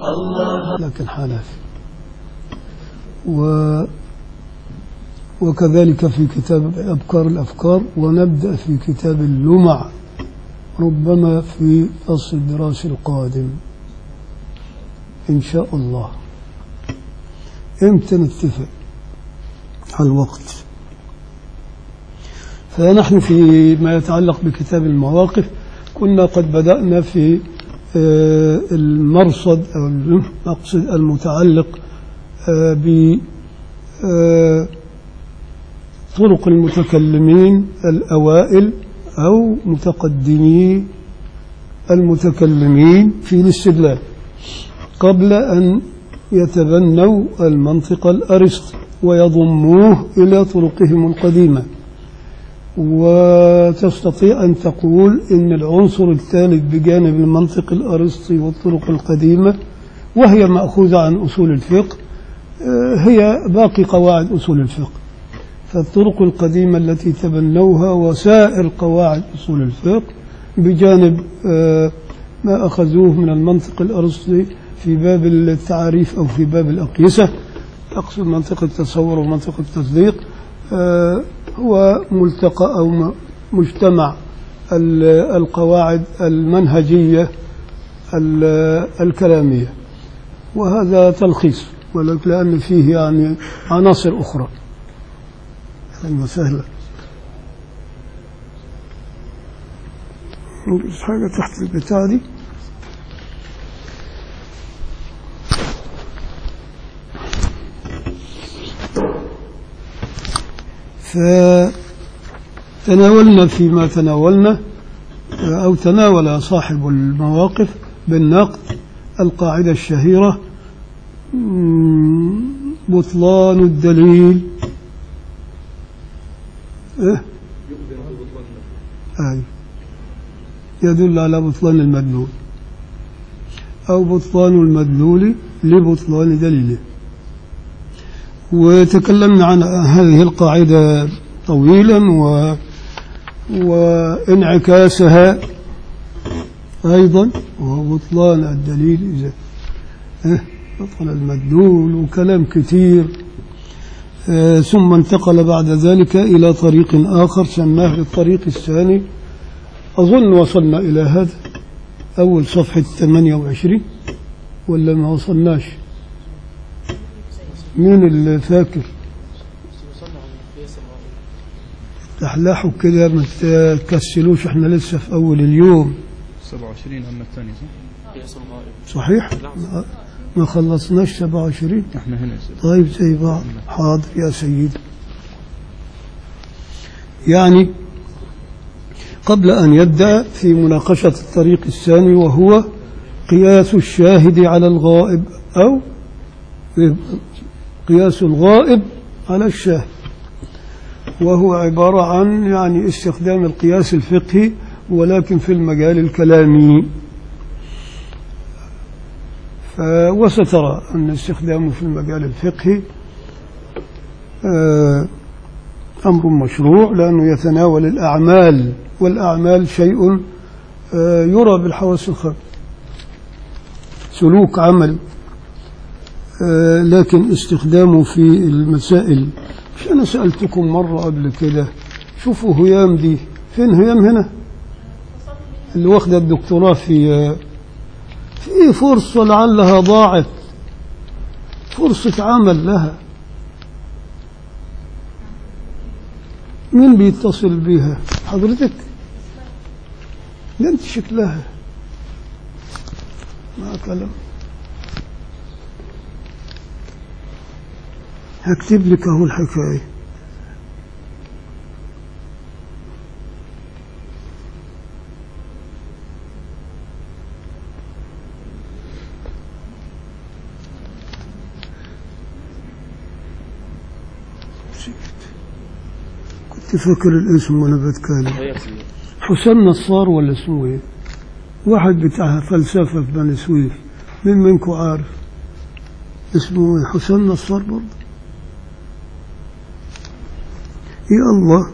لكن حنفي و وكذلك في كتاب أبكار الأفكار ونبدأ في كتاب اللمع ربما في فصل الدراسي القادم إن شاء الله إمتى نتفق على الوقت فنحن في ما يتعلق بكتاب المواقف كنا قد بدأنا في آه، المرصد أو المقصد المتعلق آه، ب آه، طرق المتكلمين الأوائل أو متقدمي المتكلمين في الاستدلال قبل أن يتبنوا المنطق الأرسطي ويضموه إلى طرقهم القديمة وتستطيع أن تقول إن العنصر الثالث بجانب المنطق الأرسطي والطرق القديمة وهي مأخوذة عن أصول الفقه آه، هي باقي قواعد أصول الفقه فالطرق القديمة التي تبنوها وسائر قواعد أصول الفقه بجانب آه، ما أخذوه من المنطق الأرسطي في باب التعاريف أو في باب الأقيسة أقصد منطق التصور ومنطق التصديق آه، هو ملتقى أو م- مجتمع ال- القواعد المنهجية ال- الكلامية وهذا تلخيص ولكن لأن فيه يعني عناصر أخرى أهلا وسهلا نجلس حاجة تحت البتاع دي فتناولنا فيما تناولنا أو تناول صاحب المواقف بالنقد القاعدة الشهيرة مم، بطلان الدليل إيه؟ أي يدل على بطلان المدلول أو بطلان المدلول لبطلان دليله وتكلمنا عن هذه القاعدة طويلا و وانعكاسها أيضا وهو بطلان الدليل إذا إيه؟ بطل المدلول وكلام كثير آه، ثم انتقل بعد ذلك إلى طريق آخر سماه الطريق الثاني أظن وصلنا إلى هذا أول صفحة 28 ولا ما وصلناش مين اللي فاكر تحلحوا كده ما تكسلوش احنا لسه في أول اليوم 27 أما الثاني صح؟ صحيح ما- ما خلصناش 27 احنا هنا يا سيدي. طيب زي بعض حاضر يا سيدي يعني قبل أن يبدأ في مناقشة الطريق الثاني وهو قياس الشاهد على الغائب أو قياس الغائب على الشاهد وهو عبارة عن يعني استخدام القياس الفقهي ولكن في المجال الكلامي ف- وسترى أن استخدامه في المجال الفقهي آه، أمر مشروع لأنه يتناول الأعمال والأعمال شيء آه، يرى بالحواس الخمس سلوك عمل آه، لكن استخدامه في المسائل مش أنا سألتكم مرة قبل كده شوفوا هيام دي فين هيام هنا اللي واخدة الدكتوراه في آه، في فرصة لعلها ضاعت فرصة عمل لها مين بيتصل بيها حضرتك لا انت شكلها ما كلام هكتب لك اهو الحكايه كنت فاكر الاسم وانا بتكلم حسام نصار ولا اسمه ايه واحد بتاع فلسفة في بني سويف مين منكم عارف اسمه ايه حسام نصار برضه يا الله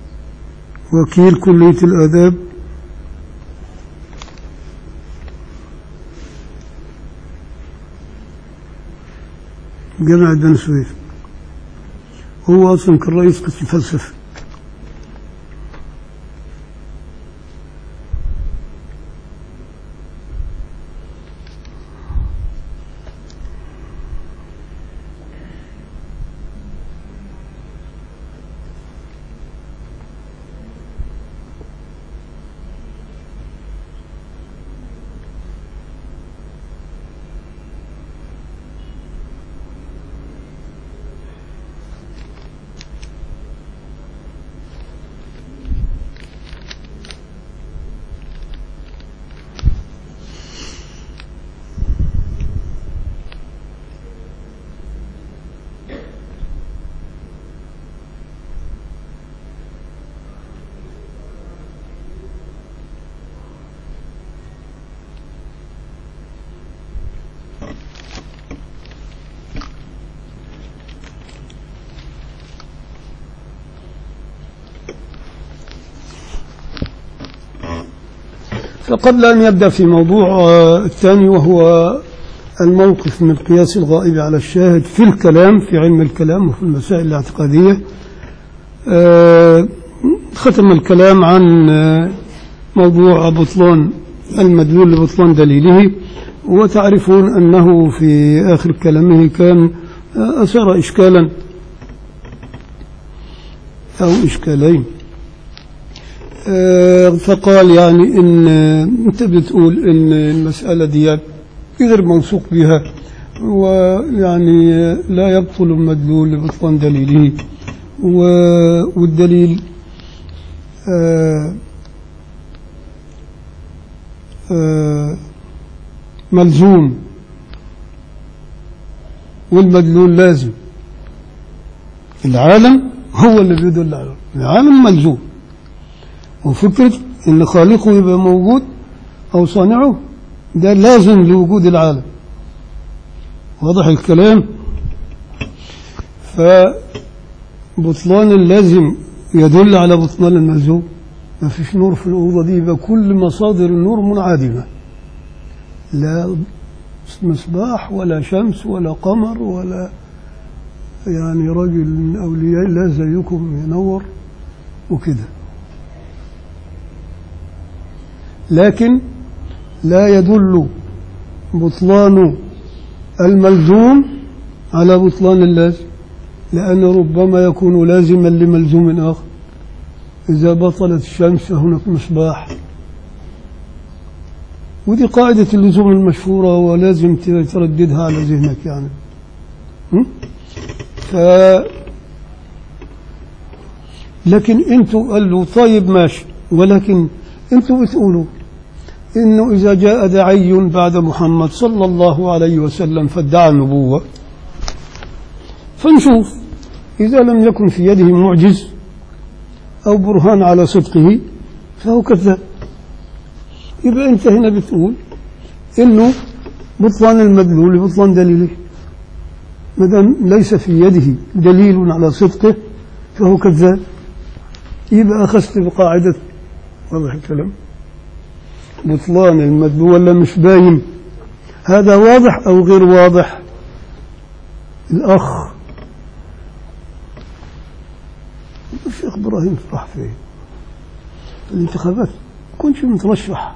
وكيل كلية الآداب جامعة بني سويف هو أصلا كان رئيس قسم فلسفة فقبل أن يبدأ في موضوع آه، الثاني وهو الموقف من القياس الغائب على الشاهد في الكلام في علم الكلام وفي المسائل الاعتقادية آه، ختم الكلام عن آه، موضوع بطلان المدلول لبطلان دليله وتعرفون أنه في آخر كلامه كان آه، أثار إشكالا أو إشكالين آه، فقال يعني ان آه، انت بتقول ان المساله دي غير موثوق بها ويعني آه، لا يبطل المدلول لبطلان دليله و- والدليل آه، آه، ملزوم والمدلول لازم العالم هو اللي بيدل على العالم ملزوم وفكرة إن خالقه يبقى موجود أو صانعه ده لازم لوجود العالم واضح الكلام فبطلان اللازم يدل على بطلان الملزوم ما فيش نور في الأوضة دي يبقى كل مصادر النور منعدمة لا مصباح ولا شمس ولا قمر ولا يعني رجل من أولياء الله زيكم ينور وكده لكن لا يدل بطلان الملزوم على بطلان اللازم لأن ربما يكون لازما لملزوم آخر إذا بطلت الشمس فهناك مصباح ودي قاعدة اللزوم المشهورة ولازم ترددها على ذهنك يعني م? ف لكن انتوا قال له طيب ماشي ولكن انتوا بتقولوا انه اذا جاء داعي بعد محمد صلى الله عليه وسلم فادعى النبوه فنشوف اذا لم يكن في يده معجز او برهان على صدقه فهو كذاب يبقى انت هنا بتقول انه بطلان المدلول بطلان دليله ما دام ليس في يده دليل على صدقه فهو كذاب يبقى اخذت بقاعده واضح الكلام بطلان المدلول ولا مش باين هذا واضح او غير واضح الاخ الشيخ ابراهيم راح فين الانتخابات كنت مترشح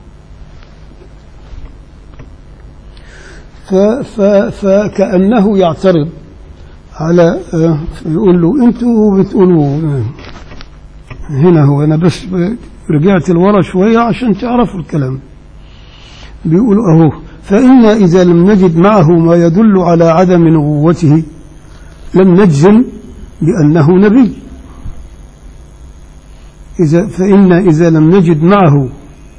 ف ف فكأنه يعترض على آه، يقول له انتوا بتقولوا آه، هنا هو انا بس ب- رجعت لورا شويه عشان تعرفوا الكلام بيقولوا اهو فإنا إذا لم نجد معه ما يدل على عدم نبوته لم نجزم بأنه نبي إذا فإنا إذا لم نجد معه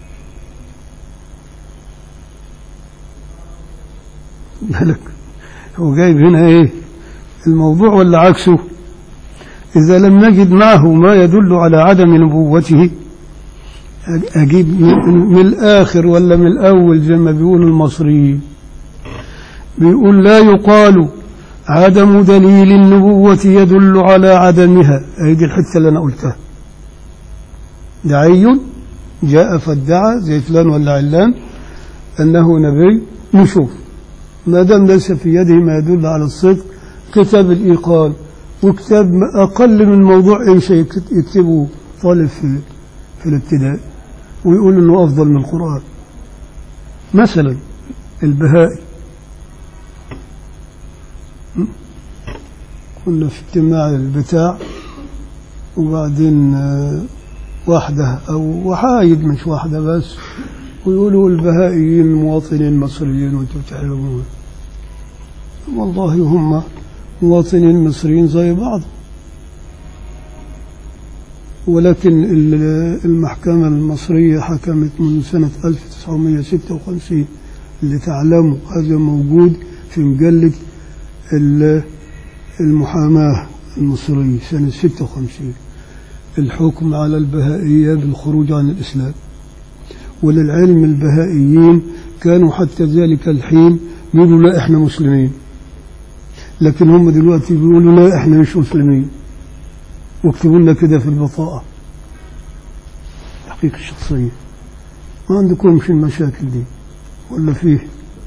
بالك هو جايب هنا إيه الموضوع ولا عكسه إذا لم نجد معه ما يدل على عدم نبوته أجيب من من الآخر ولا من الأول زي ما بيقول المصريين بيقول لا يقال عدم دليل النبوة يدل على عدمها هي دي الحتة اللي أنا قلتها داعي جاء فادعى زي فلان ولا علان أنه نبي نشوف ما دام ليس في يده ما يدل على الصدق كتاب الإيقان وكتاب أقل من موضوع أي شيء يكت- يكتبه طالب في في الابتدائي ويقول إنه أفضل من القرآن مثلا البهائي م? كنا في اجتماع البتاع وبعدين آه، واحدة أو وحايد مش واحدة بس ويقولوا البهائيين مواطنين مصريين وانتم تعلمون والله هم مواطنين مصريين زي بعض ولكن ال- المحكمة المصرية حكمت من سنة 1956 اللي تعلموا هذا موجود في مجلة ال- المحاماة المصرية سنة 56 الحكم على البهائية بالخروج عن الإسلام وللعلم البهائيين كانوا حتى ذلك الحين يقولوا لا احنا مسلمين لكن هم دلوقتي بيقولوا لا احنا مش مسلمين واكتبوا لنا كده في البطاقة تحقيق الشخصية ما عندكمش المشاكل دي ولا فيه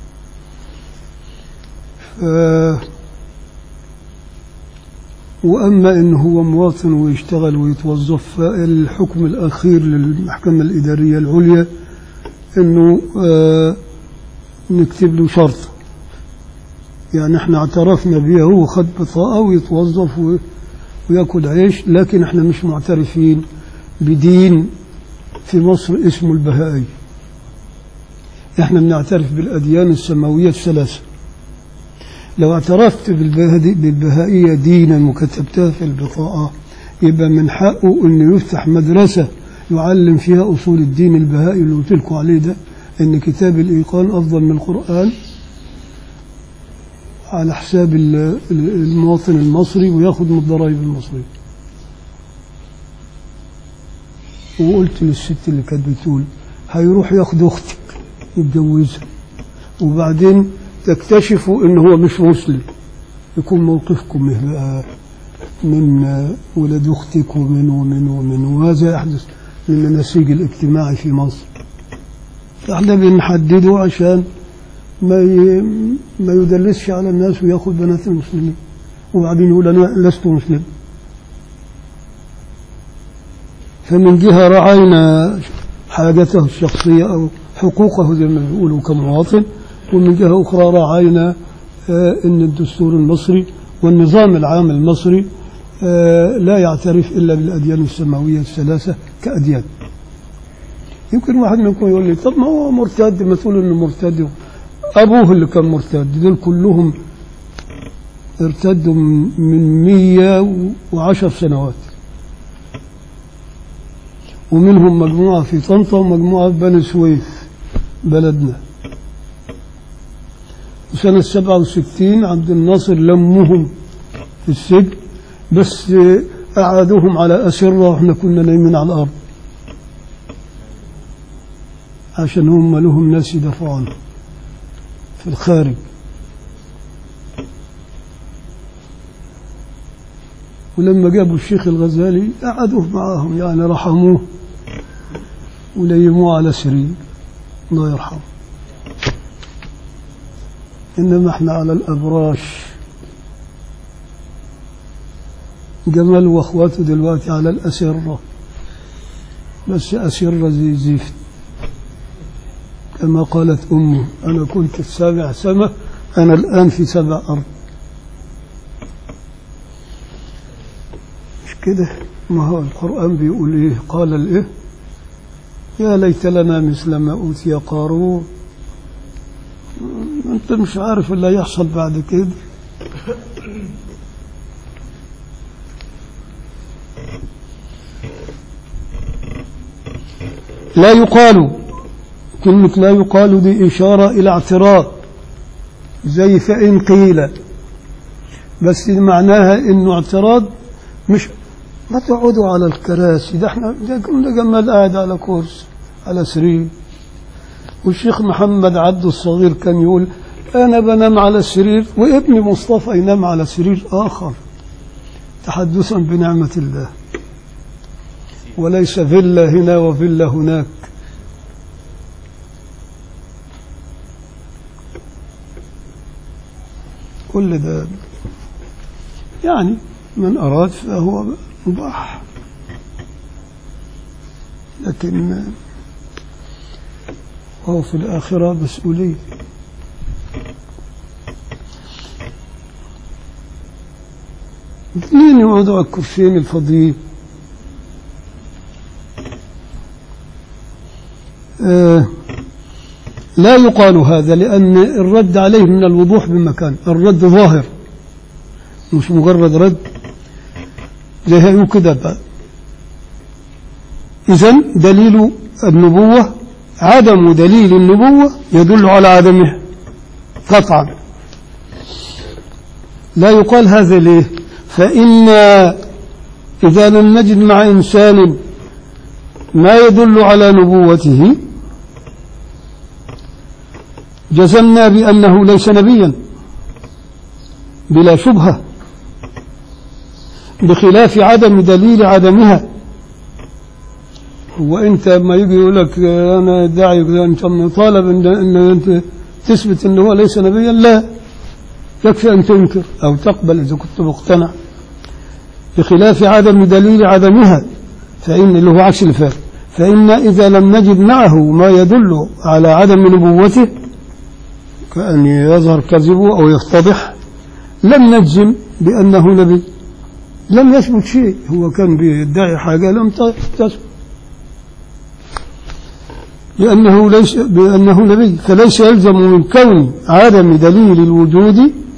ف... وأما إن هو مواطن ويشتغل ويتوظف فالحكم الأخير للمحكمة الإدارية العليا إنه آه نكتب له شرط يعني احنا اعترفنا بيه هو خد بطاقة ويتوظف و- وياكل عيش لكن احنا مش معترفين بدين في مصر اسمه البهائي احنا بنعترف بالأديان السماوية الثلاثة لو اعترفت بالبهدي- بالبهائية دينا وكتبتها في البطاقة يبقى من حقه انه يفتح مدرسة يعلم فيها اصول الدين البهائي اللي قلت لكم عليه ده ان كتاب الايقان افضل من القرآن على حساب ال- ال- المواطن المصري وياخد من الضرائب المصرية وقلت للست اللي كانت بتقول هيروح ياخد اختك يتجوزها وبعدين تكتشفوا ان هو مش مسلم يكون موقفكم إيه بقى من آه، ولد اختك ومن ومن ومن وهذا يحدث من النسيج الاجتماعي في مصر احنا بنحدده عشان ما ي... ما يدلسش على الناس وياخد بنات المسلمين وبعدين يقول انا لست مسلم فمن جهه راعينا حاجته الشخصيه او حقوقه زي ما بيقولوا كمواطن ومن جهه اخرى راعينا آه، ان الدستور المصري والنظام العام المصري آه، لا يعترف الا بالاديان السماويه الثلاثه كاديان يمكن واحد منكم يقول لي طب ما هو مرتد ما تقول انه مرتد ابوه اللي كان مرتد دول كلهم ارتدوا من من 110 سنوات ومنهم مجموعة في طنطا ومجموعة في بني سويف بلدنا وسنة 67 عبد الناصر لمهم في السجن بس قعدوهم على أسرة وإحنا كنا نايمين على الأرض عشان هم لهم ناس يدافعوا عنهم في الخارج ولما جابوا الشيخ الغزالي قعدوه معاهم يعني رحموه وليموه على سرير الله يرحمه إنما احنا على الأبراش جمال واخواته دلوقتي على الأسرة بس أسرة زي زفت كما قالت أمه أنا كنت في سابع سماء أنا الآن في سبع أرض مش كده ما هو القرآن بيقول إيه قال الإيه يا ليت لنا مثل ما أوتي قارون أنت مش عارف اللي هيحصل بعد كده لا يقال كلمة لا يقال دي إشارة إلى اعتراض زي فإن قيل بس معناها إنه اعتراض مش ما تقعدوا على الكراسي ده احنا ده ده جمال قاعد على كرسي على سرير والشيخ محمد عبد الصغير كان يقول أنا بنام على سرير وابني مصطفى ينام على سرير آخر تحدثا بنعمة الله وليس فيلا هنا وفيلا هناك كل ده يعني من أراد فهو مباح لكن هو في الآخرة مسؤولية اثنين موضوع الكرسيين الفضيين آه لا يقال هذا لأن الرد عليه من الوضوح بمكان الرد ظاهر مش مجرد رد زي هيقول كده بقى إذا دليل النبوة عدم دليل النبوة يدل على عدمها قطعا لا يقال هذا ليه فإن إذا لم نجد مع إنسان ما يدل على نبوته جزمنا بأنه ليس نبيا بلا شبهة بخلاف عدم دليل عدمها وانت ما يجي يقول لك انا ادعي انت مطالب ان ان انت تثبت انه هو ليس نبيا لا يكفي ان تنكر او تقبل اذا كنت مقتنع بخلاف عدم دليل عدمها فان اللي هو عكس الفعل فان اذا لم نجد معه ما يدل على عدم نبوته كأن يظهر كذبه أو يفتضح لم نجزم بأنه نبي لم يثبت شيء هو كان بيدعي حاجة لم تثبت لأنه ليس بأنه نبي فليس يلزم من كون عدم دليل الوجود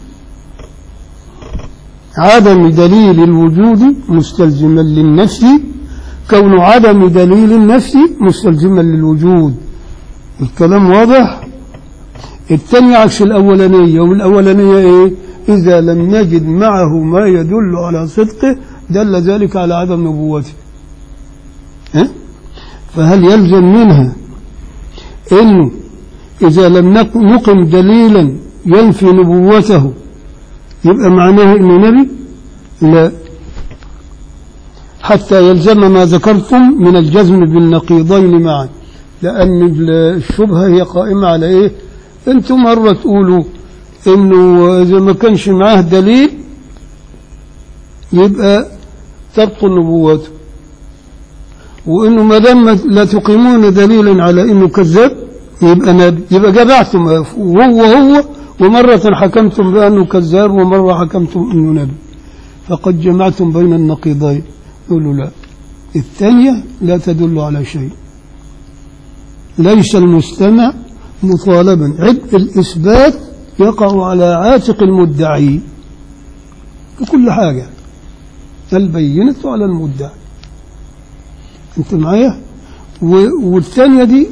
عدم دليل الوجود مستلزما للنفي كون عدم دليل النفي مستلزما للوجود الكلام واضح الثانية عكس الأولانية والأولانية إيه إذا لم نجد معه ما يدل على صدقه دل ذلك على عدم نبوته ها؟ فهل يلزم منها إنه إذا لم نقم دليلا ينفي نبوته يبقى معناه إنه نبي لا حتى يلزم ما ذكرتم من الجزم بالنقيضين معا لأن الشبهة هي قائمة على إيه انتم مرة تقولوا انه اذا ما كانش معاه دليل يبقى تبطل نبوته وانه ما دام لا تقيمون دليلا على انه كذاب يبقى نبي يبقى جمعتم وهو هو ومرة حكمتم بأنه كذاب ومرة حكمتم أنه نبي فقد جمعتم بين النقيضين يقولوا لا الثانية لا تدل على شيء ليس المستمع مطالبا عبء الإثبات يقع على عاتق المدعي في كل حاجة البينة على المدعي أنت معايا والثانية دي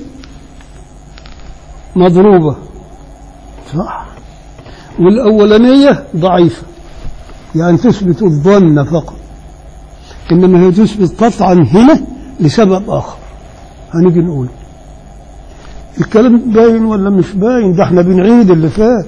مضروبة صح والأولانية ضعيفة يعني تثبت الظن فقط إنما هي تثبت قطعا هنا لسبب آخر هنيجي نقول الكلام باين ولا مش باين ده احنا بنعيد اللي فات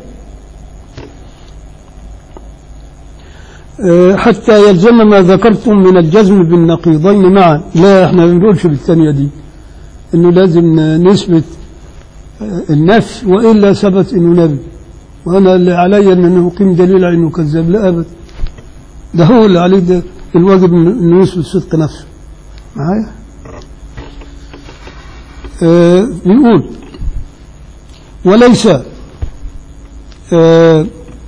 اه حتى يلزم ما ذكرتم من الجزم بالنقيضين معا لا احنا ما بنقولش بالثانية دي انه لازم نثبت النفس والا ثبت انه نبي وانا اللي علي ان اقيم دليل على انه كذاب لا ابدا ده هو اللي عليه ده الواجب انه يثبت صدق نفسه معايا آه بيقول وليس آه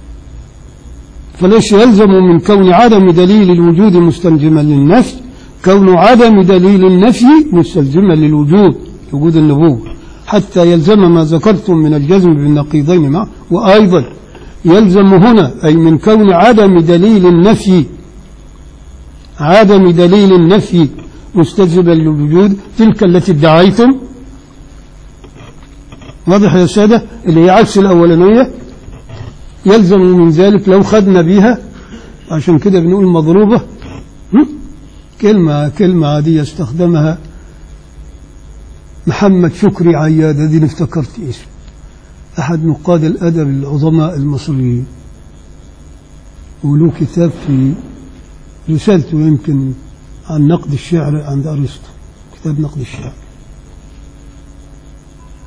فليس يلزم من كون عدم دليل الوجود مستلزما للنفي كون عدم دليل النفي مستلزما للوجود وجود النبوة حتى يلزم ما ذكرتم من الجزم بالنقيضين معه وأيضا يلزم هنا أي من كون عدم دليل النفي عدم دليل النفي مستلزما للوجود تلك التي ادعيتم واضح يا سادة اللي هي عكس الأولانية يلزم من ذلك لو خدنا بيها عشان كده بنقول مضروبة كلمة كلمة عادية استخدمها محمد شكري عياد دي افتكرت اسمه أحد نقاد الأدب العظماء المصريين وله كتاب في رسالته يمكن عن نقد الشعر عند أرسطو كتاب نقد الشعر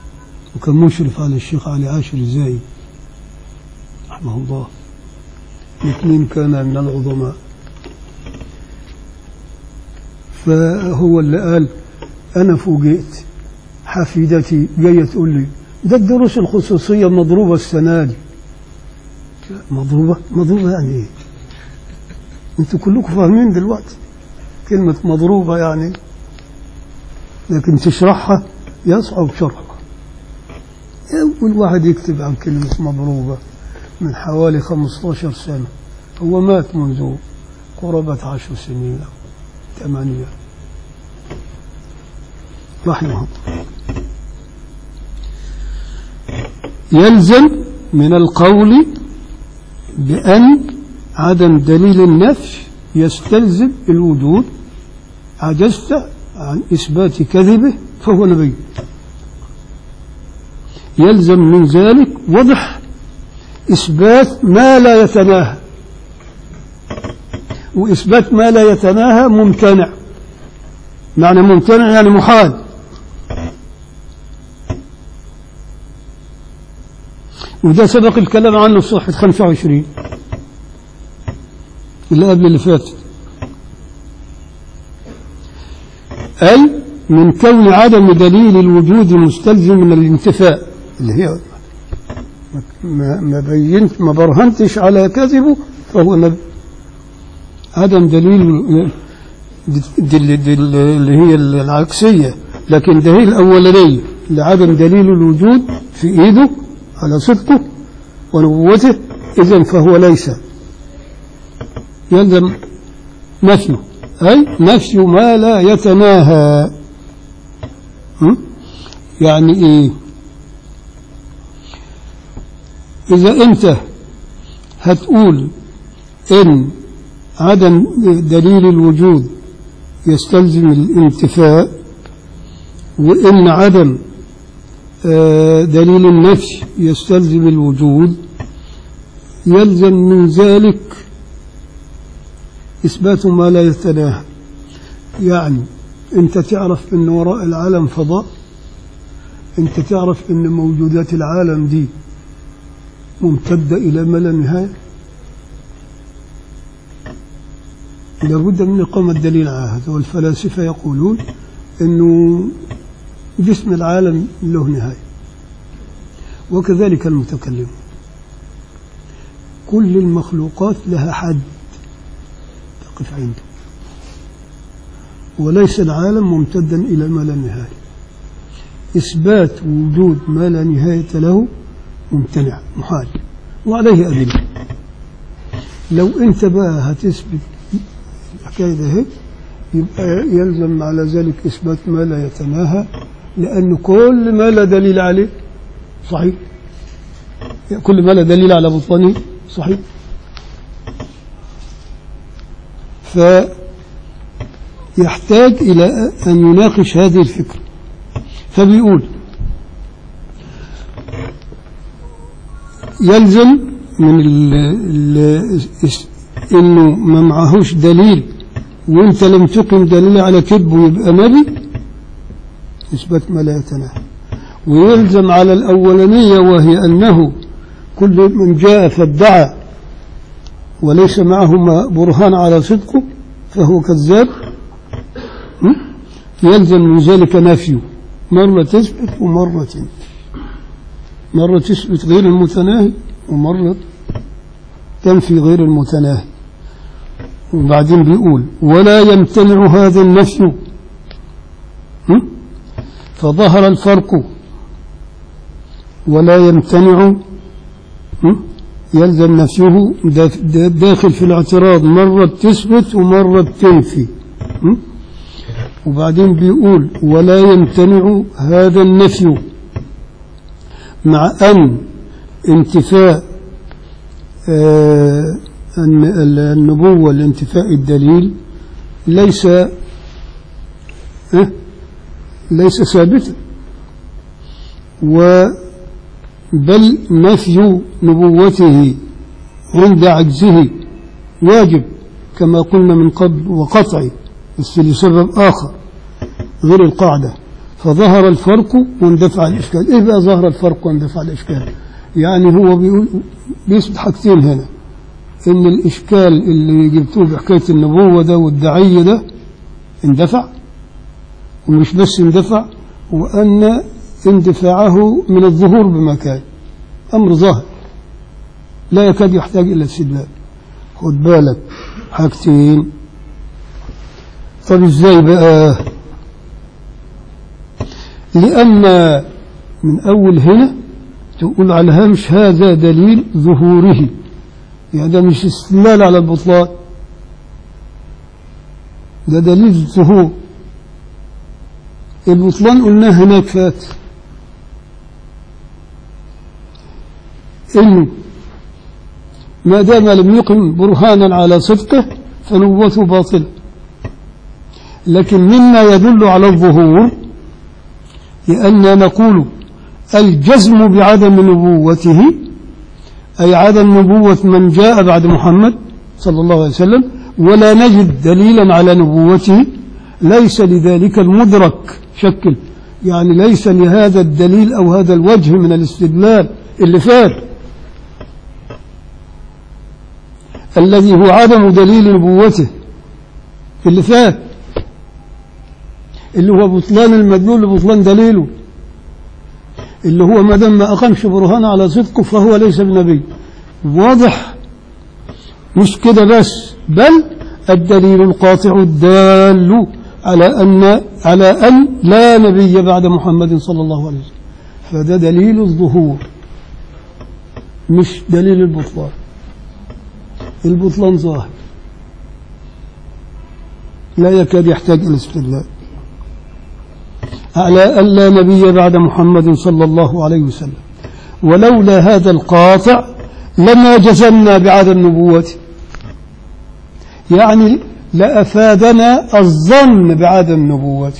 وكان مشرف على الشيخ علي عاشر الزايد رحمه الله الاثنين كان من العظماء فهو اللي قال أنا فوجئت حفيدتي جاية تقول لي ده الدروس الخصوصية مضروبة السنة دي مضروبة مضروبة يعني ايه انتوا كلكم فاهمين دلوقتي كلمة مضروبة يعني لكن تشرحها يصعب شرحها أول واحد يكتب عن كلمة مضروبة من حوالي 15 سنة هو مات منذ قرابة عشر سنين أو ثمانية رحمه الله يلزم من القول بأن عدم دليل النفي يستلزم الوجود عجزت عن إثبات كذبه فهو نبي يلزم من ذلك وضح إثبات ما لا يتناهى وإثبات ما لا يتناهى ممتنع معنى ممتنع يعني محال وده سبق الكلام عنه في صفحة 25 اللي قبل اللي فاتت أي من كون عدم دليل الوجود مستلزم من الانتفاء اللي هي ما ما بينت ما برهنتش على كذبه فهو نبي عدم دليل دل دل اللي هي العكسية لكن ده هي الأولانية لعدم دليل الوجود في إيده على صدقه ونبوته إذن فهو ليس يلزم نفيه أي نفي ما لا يتناهى هم؟ يعني إيه إذا أنت هتقول إن عدم دليل الوجود يستلزم الانتفاء وإن عدم دليل النفي يستلزم الوجود يلزم من ذلك إثبات ما لا يتناهى يعني أنت تعرف أن وراء العالم فضاء أنت تعرف أن موجودات العالم دي ممتدة إلى ما لا نهاية لابد من إقامة دليل عاهد والفلاسفة يقولون أنه جسم العالم له نهاية وكذلك المتكلم كل المخلوقات لها حد تقف عنده وليس العالم ممتدا إلى ما لا نهاية إثبات وجود ما لا نهاية له ممتنع محال وعليه أدلة لو أنت بقى هتثبت الحكاية ده هيك يبقى يلزم على ذلك إثبات ما لا يتناهى لأن كل ما لا دليل عليه صحيح كل ما لا دليل على بطلانه صحيح فيحتاج إلى أن يناقش هذه الفكرة فبيقول يلزم من ال ال انه ما معهوش دليل وانت لم تقم دليل على كذبه يبقى نبي اثبات ما لا يتناهى ويلزم على الاولانيه وهي انه كل من جاء فادعى وليس معه برهان على صدقه فهو كذاب يلزم من ذلك نفيه مرة تثبت ومرة تنفي مرة تثبت غير المتناهي ومرة تنفي غير المتناهي وبعدين بيقول ولا يمتنع هذا النفي فظهر الفرق ولا يمتنع يلزم نفيه داخل في الاعتراض مرة تثبت ومرة تنفي وبعدين بيقول ولا يمتنع هذا النفي مع أن انتفاء آه النبوة لانتفاء الدليل ليس آه ليس ثابتا بل نفي نبوته عند عجزه واجب كما قلنا من قبل وقطعي بس لسبب آخر غير القاعدة فظهر الفرق واندفع الإشكال إيه بقى ظهر الفرق واندفع الإشكال يعني هو بيقول بيثبت حاجتين هنا إن الإشكال اللي جبتوه بحكاية النبوة ده والدعية ده اندفع ومش بس اندفع وأن اندفاعه من الظهور بمكان أمر ظاهر لا يكاد يحتاج إلى استدلال خد بالك حاجتين طب ازاي بقى لأن من أول هنا تقول على هامش هذا دليل ظهوره يعني ده مش استدلال على البطلان ده دليل الظهور البطلان قلناه هناك فات انه ما دام لم يقم برهانا على صدقه فنبوته باطله لكن مما يدل على الظهور لأننا نقول الجزم بعدم نبوته أي عدم نبوة من جاء بعد محمد صلى الله عليه وسلم ولا نجد دليلا على نبوته ليس لذلك المدرك شكل يعني ليس لهذا الدليل أو هذا الوجه من الاستدلال اللي فات الذي هو عدم دليل نبوته اللي فات اللي هو بطلان المدلول لبطلان دليله اللي هو ما دام ما أقامش برهان على صدقه فهو ليس بنبي واضح مش كده بس بل الدليل القاطع الدال على أن على أن لا نبي بعد محمد صلى الله عليه وسلم فده دليل الظهور مش دليل البطلان البطلان ظاهر لا يكاد يحتاج إلى استدلال على أن لا نبي بعد محمد صلى الله عليه وسلم ولولا هذا القاطع لما جزمنا بعدم نبوته يعني لأفادنا الظن بعدم نبوته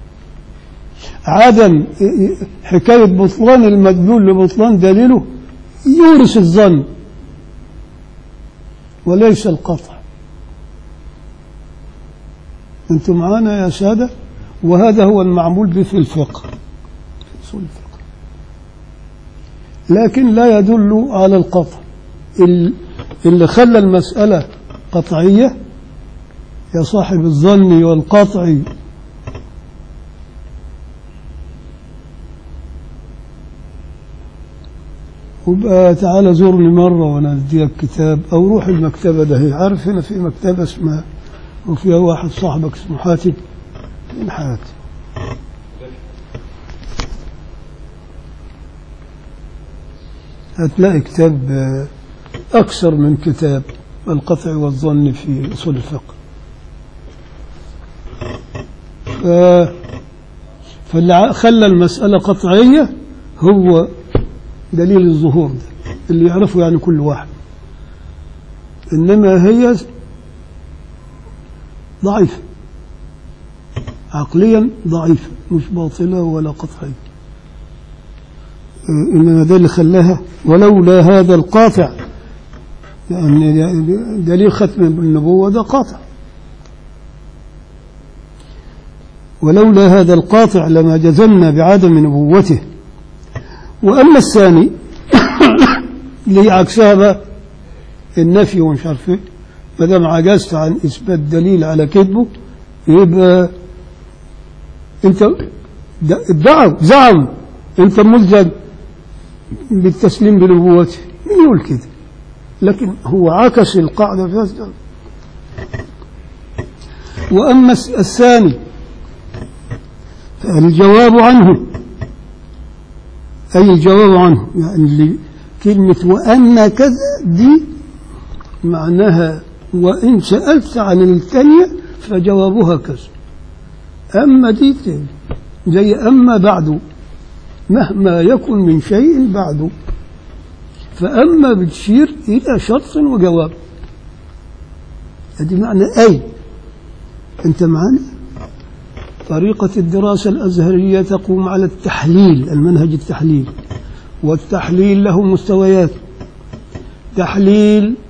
عدم حكاية بطلان المدلول لبطلان دليله يورث الظن وليس القطع انتم معانا يا ساده وهذا هو المعمول به في الفقه أصول الفقه لكن لا يدل على القطع اللي خلى المسألة قطعية يا صاحب الظن والقطع وبقى تعالى زورني مرة وانا اديك كتاب او روح المكتبة ده هي عارف هنا في مكتبة اسمها وفيها واحد صاحبك اسمه حاتم من حياتي هتلاقي كتاب أكثر من كتاب القطع والظن في أصول الفقه فاللي خلى المسألة قطعية هو دليل الظهور ده اللي يعرفه يعني كل واحد إنما هي ضعيفة عقليا ضعيفة مش باطلة ولا قطعية إنما ده اللي خلاها ولولا هذا القاطع يعني دليل ختم النبوة ده قاطع ولولا هذا القاطع لما جزمنا بعدم نبوته وأما الثاني اللي عكسها بقى النفي ومش عارف ايه ما دام عجزت عن إثبات دليل على كذبه يبقى انت ادعوا زعم انت ملزم بالتسليم بنبوته مين يقول كده لكن هو عكس القاعدة في وأما الثاني فالجواب عنه أي الجواب عنه يعني كلمة وأن كذا دي معناها وإن سألت عن الثانية فجوابها كذا أما دي زي أما بعد مهما يكن من شيء بعد فأما بتشير إلى شرط وجواب هذه معنى أي أنت معنا طريقة الدراسة الأزهرية تقوم على التحليل المنهج التحليل والتحليل له مستويات تحليل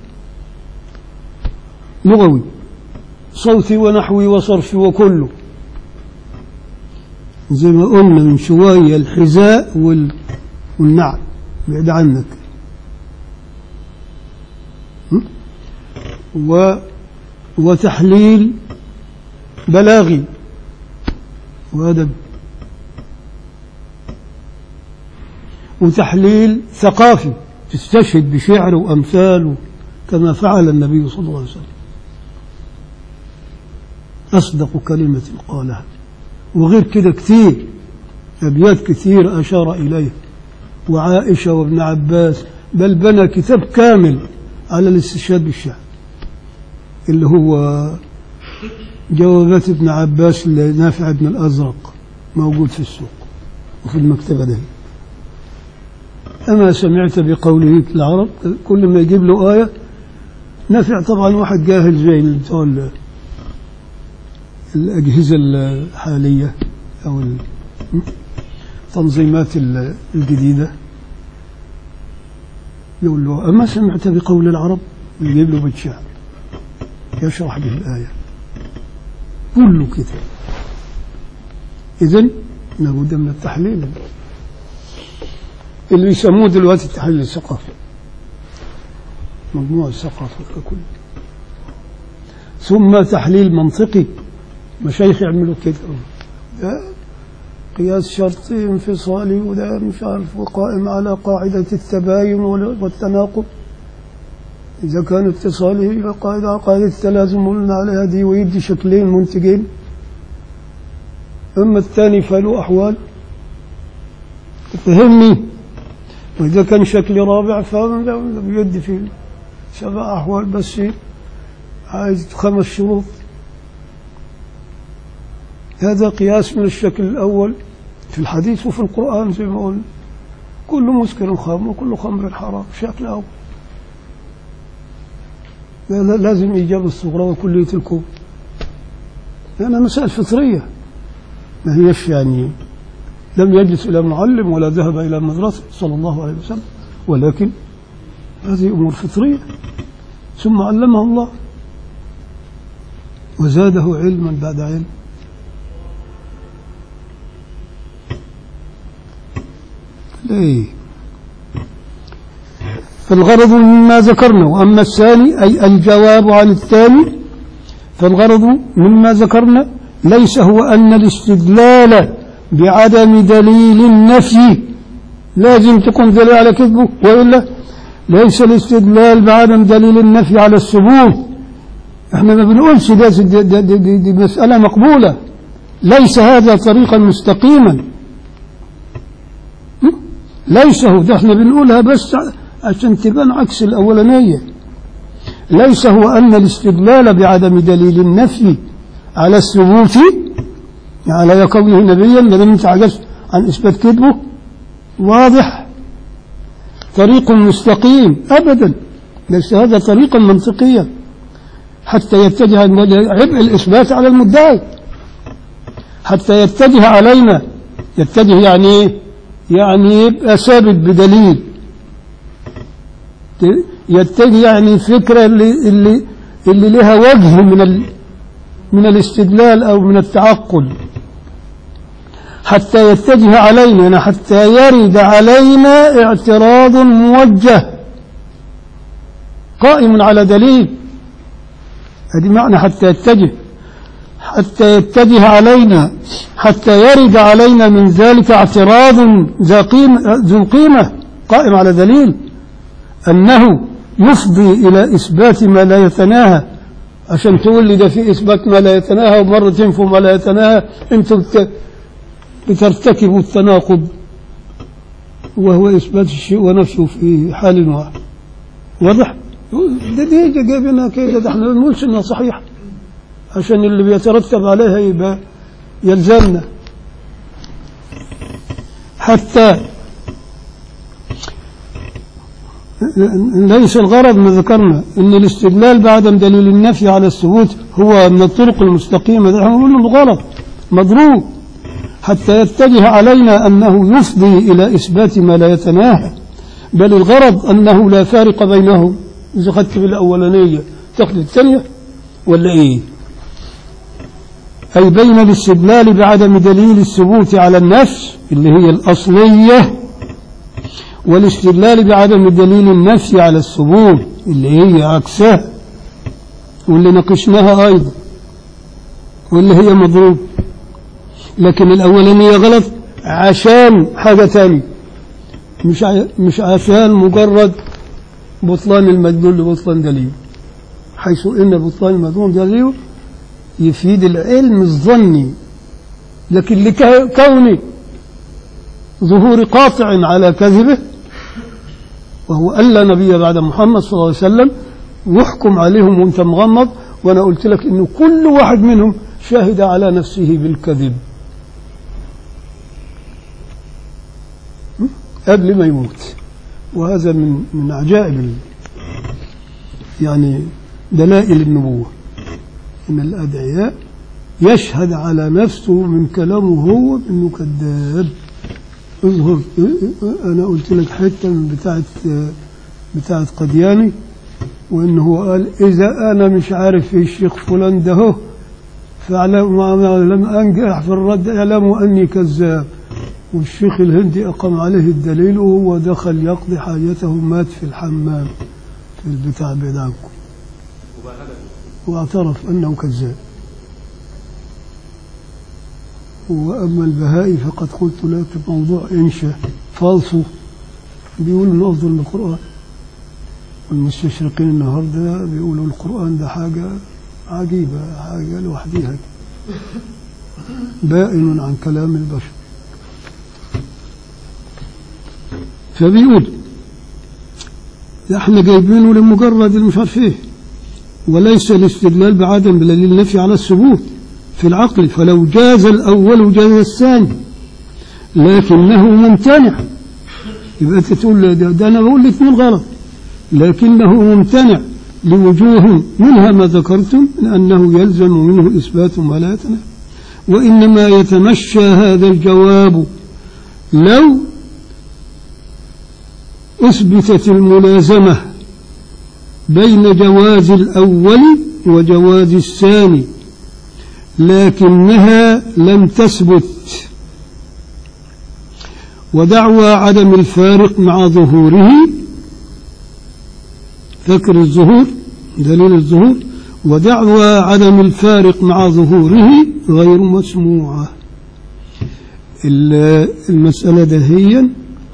لغوي صوتي ونحوي وصرفي وكله زي ما قلنا من شوية الحذاء وال... والنعل بعيد عنك و وتحليل بلاغي وأدب وتحليل ثقافي تستشهد بشعر وأمثال كما فعل النبي صلى الله عليه وسلم أصدق كلمة قالها وغير كده كثير أبيات كثير أشار إليه وعائشة وابن عباس بل بنى كتاب كامل على الاستشهاد بالشعر اللي هو جوابات ابن عباس لنافع بن الأزرق موجود في السوق وفي المكتبة ده أما سمعت بقوله في العرب كل ما يجيب له آية نافع طبعا واحد جاهل زي بتوع ال- الأجهزة الحالية أو التنظيمات ال- الجديدة يقول له أما سمعت بقول العرب يجيب له بيت شعر يشرح به الآية كله كده إذن لابد من التحليل اللي يسموه دلوقتي التحليل الثقافي مجموع الثقافة ككل ثم تحليل منطقي مشايخ يعملوا كده ده قياس شرطي انفصالي وده مش عارف وقائم على قاعدة التباين وال- والتناقض إذا كان اتصاله إلى قاعدة على قاعدة التلازم قلنا عليها دي ويدي شكلين منتجين أما الثاني فله أحوال تفهمني وإذا كان شكل رابع فبيدي في سبع أحوال بس عايز خمس شروط هذا قياس من الشكل الأول في الحديث وفي القرآن زي ما قلنا كل مسكر خمر وكل خمر حرام شكل أول لا- لا- لازم إيجاب الصغرى وكلية الكون لأنها مسائل فطرية ما هيش يعني لم يجلس إلى معلم ولا ذهب إلى مدرسة صلى الله عليه وسلم ولكن هذه أمور فطرية ثم علمها الله وزاده علما بعد علم ليه فالغرض مما ذكرنا وأما الثاني أي الجواب عن الثاني فالغرض مما ذكرنا ليس هو أن الاستدلال بعدم دليل النفي لازم تكون دليل على كذبه وإلا ليس الاستدلال بعدم دليل النفي على الثبوت احنا ما بنقولش ده دي, دي, دي, دي, دي مسألة مقبولة ليس هذا طريقا مستقيما م? ليس هو ده احنا بنقولها بس عشان تبان عكس الأولانية ليس هو أن الاستدلال بعدم دليل النفي على الثبوت على كونه نبيا لمن انت عجزت عن إثبات كذبه واضح طريق مستقيم أبدا ليس هذا طريقا منطقيا حتى يتجه عبء الإثبات على المدعي حتى يتجه علينا يتجه يعني إيه؟ يعني يبقى ثابت بدليل يتجه يعني فكرة اللي, اللي, اللي لها وجه من ال من الاستدلال أو من التعقل حتى يتجه علينا حتى يرد علينا اعتراض موجه قائم على دليل هذه معنى حتى يتجه حتى يتجه علينا حتى يرد علينا من ذلك اعتراض ذا قيمة ذو قيمة قائم على دليل أنه يفضي إلى إثبات ما لا يتناهى عشان تقول لي ده في إثبات ما لا يتناهى ومرة تنفوا ما لا يتناهى أنتم بترتكبوا التناقض وهو إثبات الشيء ونفسه في حال واحد واضح؟ ده دي جايبينها كده ده احنا ما بنقولش انها صحيحه عشان اللي بيترتب عليها يبقى يلزمنا حتى ليس الغرض ما ذكرنا ان الاستدلال بعدم دليل النفي على الثبوت هو من الطرق المستقيمه ده احنا نقول غلط مضروب حتى يتجه علينا انه يفضي الى اثبات ما لا يتناهى بل الغرض انه لا فارق بينهم اذا اخذت بالاولانيه تاخذ الثانيه ولا ايه؟ اي بين الاستدلال بعدم دليل الثبوت على النفس اللي هي الاصليه والاستدلال بعدم دليل النفي على الثبوت اللي هي عكسها واللي ناقشناها أيضا واللي هي مضروب لكن الأولانية غلط عشان حاجة تانية مش ع- مش عشان مجرد بطلان المدلول لبطلان دليل حيث ان بطلان المدلول دليل يفيد العلم الظني لكن لكون ظهور قاطع على كذبه وهو ألا نبي بعد محمد صلى الله عليه وسلم يحكم عليهم وانت مغمض وانا قلت لك انه كل واحد منهم شهد على نفسه بالكذب قبل ما يموت وهذا من من عجائب ال- يعني دلائل النبوة إن الأدعياء يشهد على نفسه من كلامه هو إنه كذاب اظهر أنا قلت لك حتة من بتاعة بتاعة قدياني وإنه هو قال إذا أنا مش عارف إيه الشيخ فلان ده هو فاعلموا ما لم أنجح في الرد اعلموا أني كذاب والشيخ الهندي أقام عليه الدليل وهو دخل يقضي حاجته مات في الحمام في البتاع بتاعكم واعترف أنه كذاب وأما البهائي فقد قلت لك موضوع إنشاء فالصو بيقول إنه أفضل من القرآن والمستشرقين النهارده بيقولوا القرآن ده حاجة عجيبة حاجة لوحديها بائن عن كلام البشر فبيقول ده احنا جايبينه لمجرد مش عارف ايه وليس الاستدلال بعدم دليل النفي على الثبوت في العقل فلو جاز الأول جاز الثاني لكنه ممتنع يبقى انت تقول ده, ده انا بقول الاثنين غلط لكنه ممتنع لوجوه منها ما ذكرتم من أنه يلزم منه إثبات ما لا يتنافى وإنما يتمشى هذا الجواب لو أثبتت الملازمة بين جواز الأول وجواز الثاني لكنها لم تثبت ودعوى عدم الفارق مع ظهوره فكر الظهور دليل الظهور ودعوى عدم الفارق مع ظهوره غير مسموعة المسألة دهيا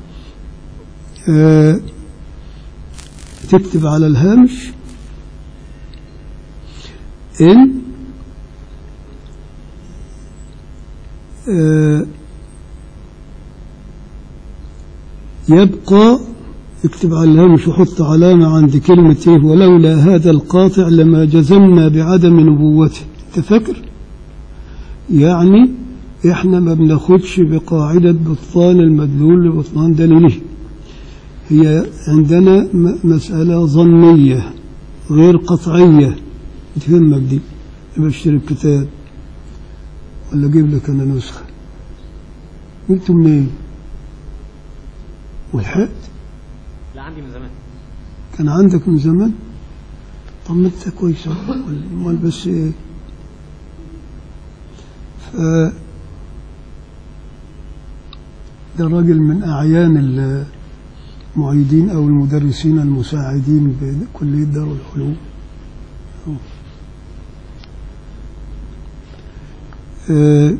آه تكتب على الهامش إن آه يبقى اكتب على الهامش وحط علامة عند كلمة ايه ولولا هذا القاطع لما جزمنا بعدم نبوته انت فاكر يعني احنا ما بناخدش بقاعدة بطلان المدلول لبطلان دليله هي عندنا مسألة ظنية غير قطعية تهمك دي بشتري الكتاب ولا اجيب لك انا نسخة انتم منين والحقت لا عندي من زمان كان عندك من زمان طب ما انت كويس امال بس ايه ف ده راجل من اعيان المعيدين او المدرسين المساعدين بكليه دار العلوم اه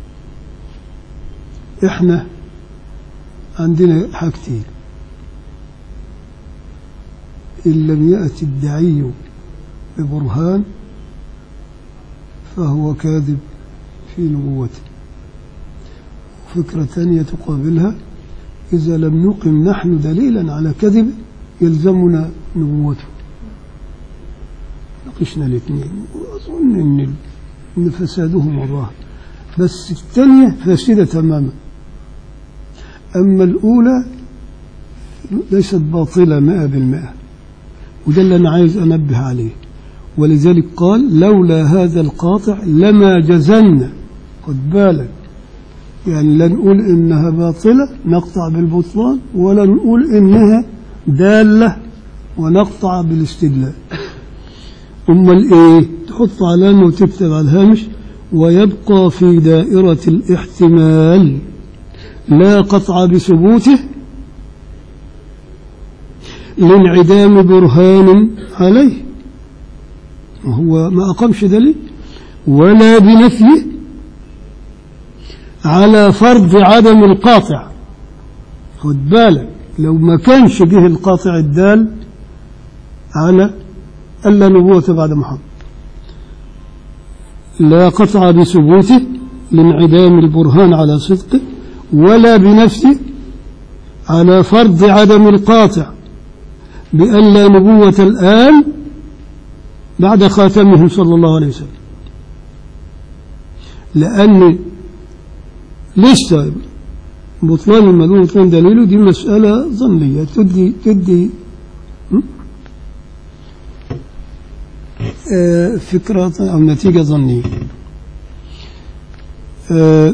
احنا عندنا حاجتين إن لم يأتي الدعي ببرهان فهو كاذب في نبوته فكرة ثانية تقابلها إذا لم نقم نحن دليلا على كذب يلزمنا نبوته ناقشنا الاثنين وأظن إن إن فسادهما ظاهر بس الثانية فاسدة تماما أما الأولى ليست باطلة مئة بالمئة وده اللي أنا عايز أنبه عليه ولذلك قال لولا هذا القاطع لما جزلنا خد بالك يعني لا نقول إنها باطلة نقطع بالبطلان ولا نقول إنها دالة ونقطع بالاستدلال أمال إيه تحط علامة وتكتب على الهامش ويبقى في دائرة الاحتمال لا قطع بثبوته لانعدام برهان عليه هو ما أقامش دليل ولا بنفيه على فرض عدم القاطع خد بالك لو ما كانش جه القاطع الدال على ألا نبوة بعد محمد لا قطع بثبوته لانعدام البرهان على صدقه ولا بنفسه على فرض عدم القاطع بأن لا نبوة الآن بعد خاتمه صلى الله عليه وسلم لأن لسه بطلان المدون بطلان دليله دي مسألة ظنية تدي تدي آه، فكرة أو نتيجة ظنية آه،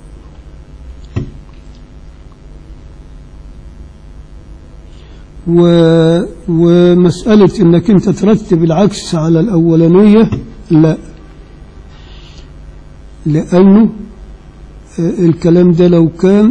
و ومسألة أنك أنت ترتب العكس على الأولانية لا لأنه آه، الكلام ده لو كان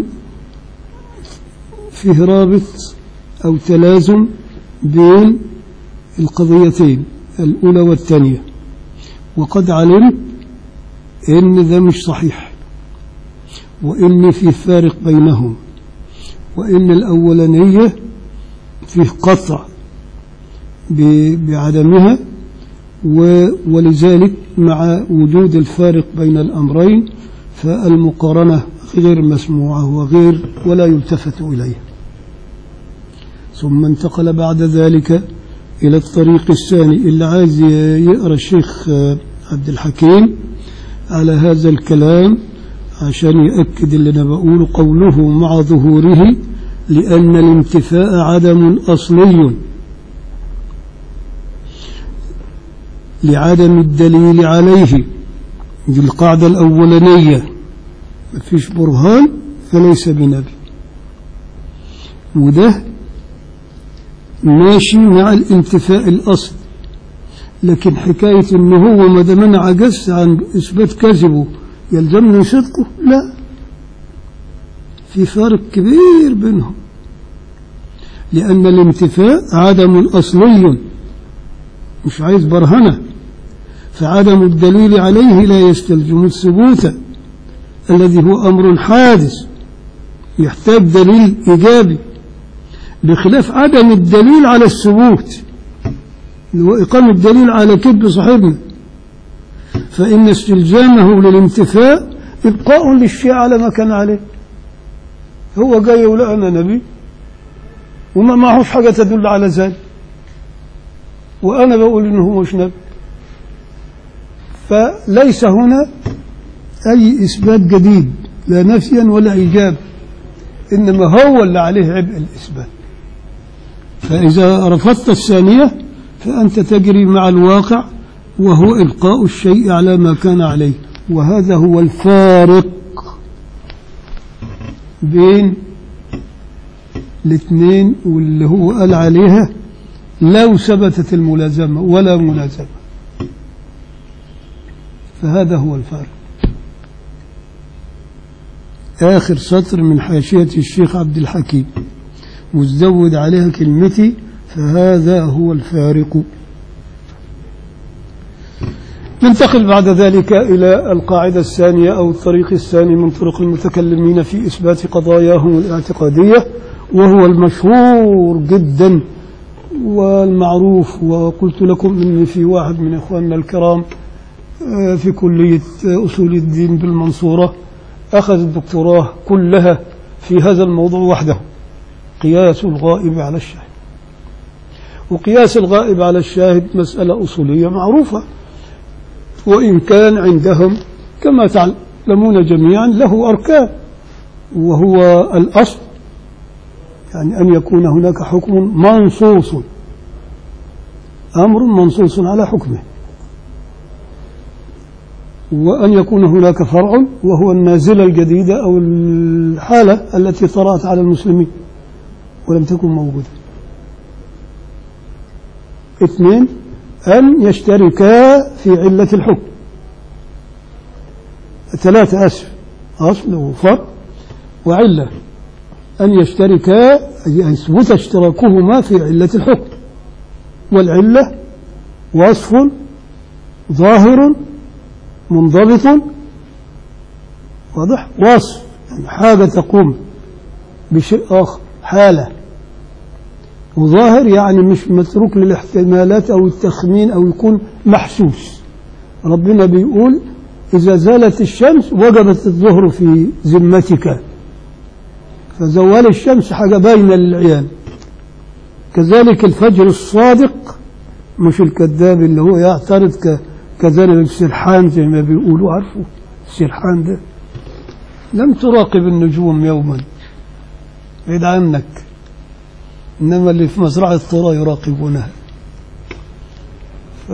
فيه رابط أو تلازم بين القضيتين الأولى والثانية وقد علمت إن ده مش صحيح وإن في فارق بينهم وإن الأولانية فيه قطع ب- بعدمها و- ولذلك مع وجود الفارق بين الأمرين فالمقارنة غير مسموعة وغير ولا يلتفت إليها ثم انتقل بعد ذلك إلى الطريق الثاني اللي عايز ي- يقرأ الشيخ آه، عبد الحكيم على هذا الكلام عشان يأكد اللي أنا بقوله قوله مع ظهوره لأن الانتفاء عدم أصلي لعدم الدليل عليه دي القاعدة الأولانية مفيش برهان فليس بنبي وده ماشي مع الانتفاء الأصل لكن حكاية إن هو ما دام أنا عجزت عن إثبات كذبه يلزمني صدقه لا في فرق كبير بينهم لأن الانتفاء عدم أصلي مش عايز برهنة فعدم الدليل عليه لا يستلزم الثبوت الذي هو أمر حادث يحتاج دليل إيجابي بخلاف عدم الدليل على الثبوت اللي هو إقامة الدليل على كذب صاحبنا فإن استلزامه للانتفاء إبقاء للشيء على ما كان عليه هو جاي يقول أنا نبي وما معهوش حاجة تدل على ذلك وأنا بقول إنه هو مش نبي فليس هنا أي إثبات جديد لا نفيا ولا إيجاب إنما هو اللي عليه عبء الإثبات فإذا رفضت الثانية فأنت تجري مع الواقع وهو إبقاء الشيء على ما كان عليه وهذا هو الفارق بين الاثنين واللي هو قال عليها لو ثبتت الملازمة ولا ملازمة فهذا هو الفارق آخر سطر من حاشية الشيخ عبد الحكيم وزود عليها كلمتي فهذا هو الفارق ننتقل بعد ذلك إلى القاعدة الثانية أو الطريق الثاني من طرق المتكلمين في إثبات قضاياهم الاعتقادية وهو المشهور جدا والمعروف وقلت لكم إن في واحد من إخواننا الكرام آه، في كلية آه، أصول الدين بالمنصورة أخذ الدكتوراه كلها في هذا الموضوع وحده قياس الغائب على الشاهد وقياس الغائب على الشاهد مسألة أصولية معروفة وإن كان عندهم كما تعلمون جميعا له أركان وهو الأصل يعني أن يكون هناك حكم منصوص أمر منصوص على حكمه وأن يكون هناك فرع وهو النازلة الجديدة أو الحالة التي طرأت على المسلمين ولم تكن موجودة اثنين أن يشتركا في علة الحكم ثلاثة أسف أصل وفرع وعلة أن يشتركا أي أن يثبت اشتراكهما في علة الحكم والعلة وصف ظاهر منضبط واضح وصف يعني حاجة تقوم بشيء آخر حالة وظاهر يعني مش متروك للاحتمالات أو التخمين أو يكون محسوس ربنا بيقول إذا زالت الشمس وجبت الظهر في ذمتك فزوال الشمس حاجة باينة للعيان كذلك الفجر الصادق مش الكذاب اللي هو يعترض ك- كذلك السرحان زي ما بيقولوا عارفه السرحان ده لم تراقب النجوم يوما بعيد عنك إنما اللي في مزرعة الطرى يراقبونها ف...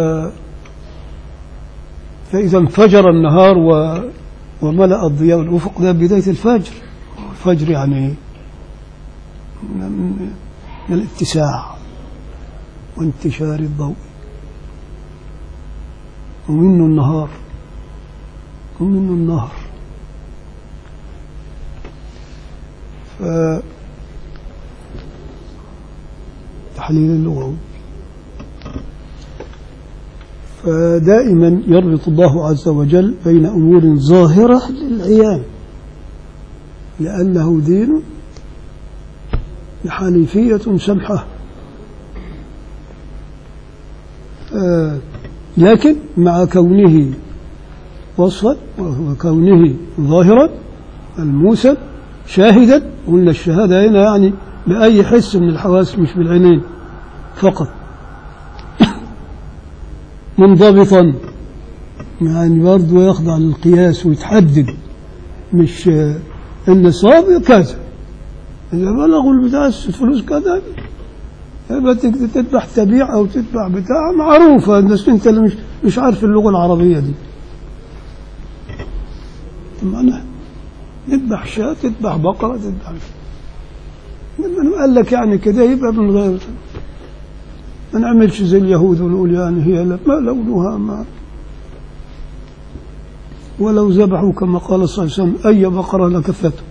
فإذا انفجر النهار و... وملأ الضياء الأفق ده بداية الفجر الفجر يعني من من الاتساع وانتشار الضوء ومنه النهار ومنه النهر ف تحليل اللغوي فدائما يربط الله عز وجل بين أمور ظاهرة للعيان لأنه دين حنيفية سمحة آه، لكن مع كونه وصفا وكونه ظاهرا الموسى شاهدا قلنا الشهادة هنا يعني بأي حس من الحواس مش بالعينين فقط منضبطا يعني برضه يخضع للقياس ويتحدد مش آه، النصاب كذا إذا بلغوا البتاع الفلوس كذا يبقى تقدر تذبح تبيع أو تذبح بتاع معروفة بس أنت اللي مش مش عارف اللغة العربية دي معناها تذبح شاة تذبح بقرة تذبح لما قال لك يعني كده يبقى من غير ما نعملش زي اليهود ونقول يعني هي لا- ما لونها ما ولو ذبحوا كما قال صلى الله عليه وسلم أي بقرة لكفته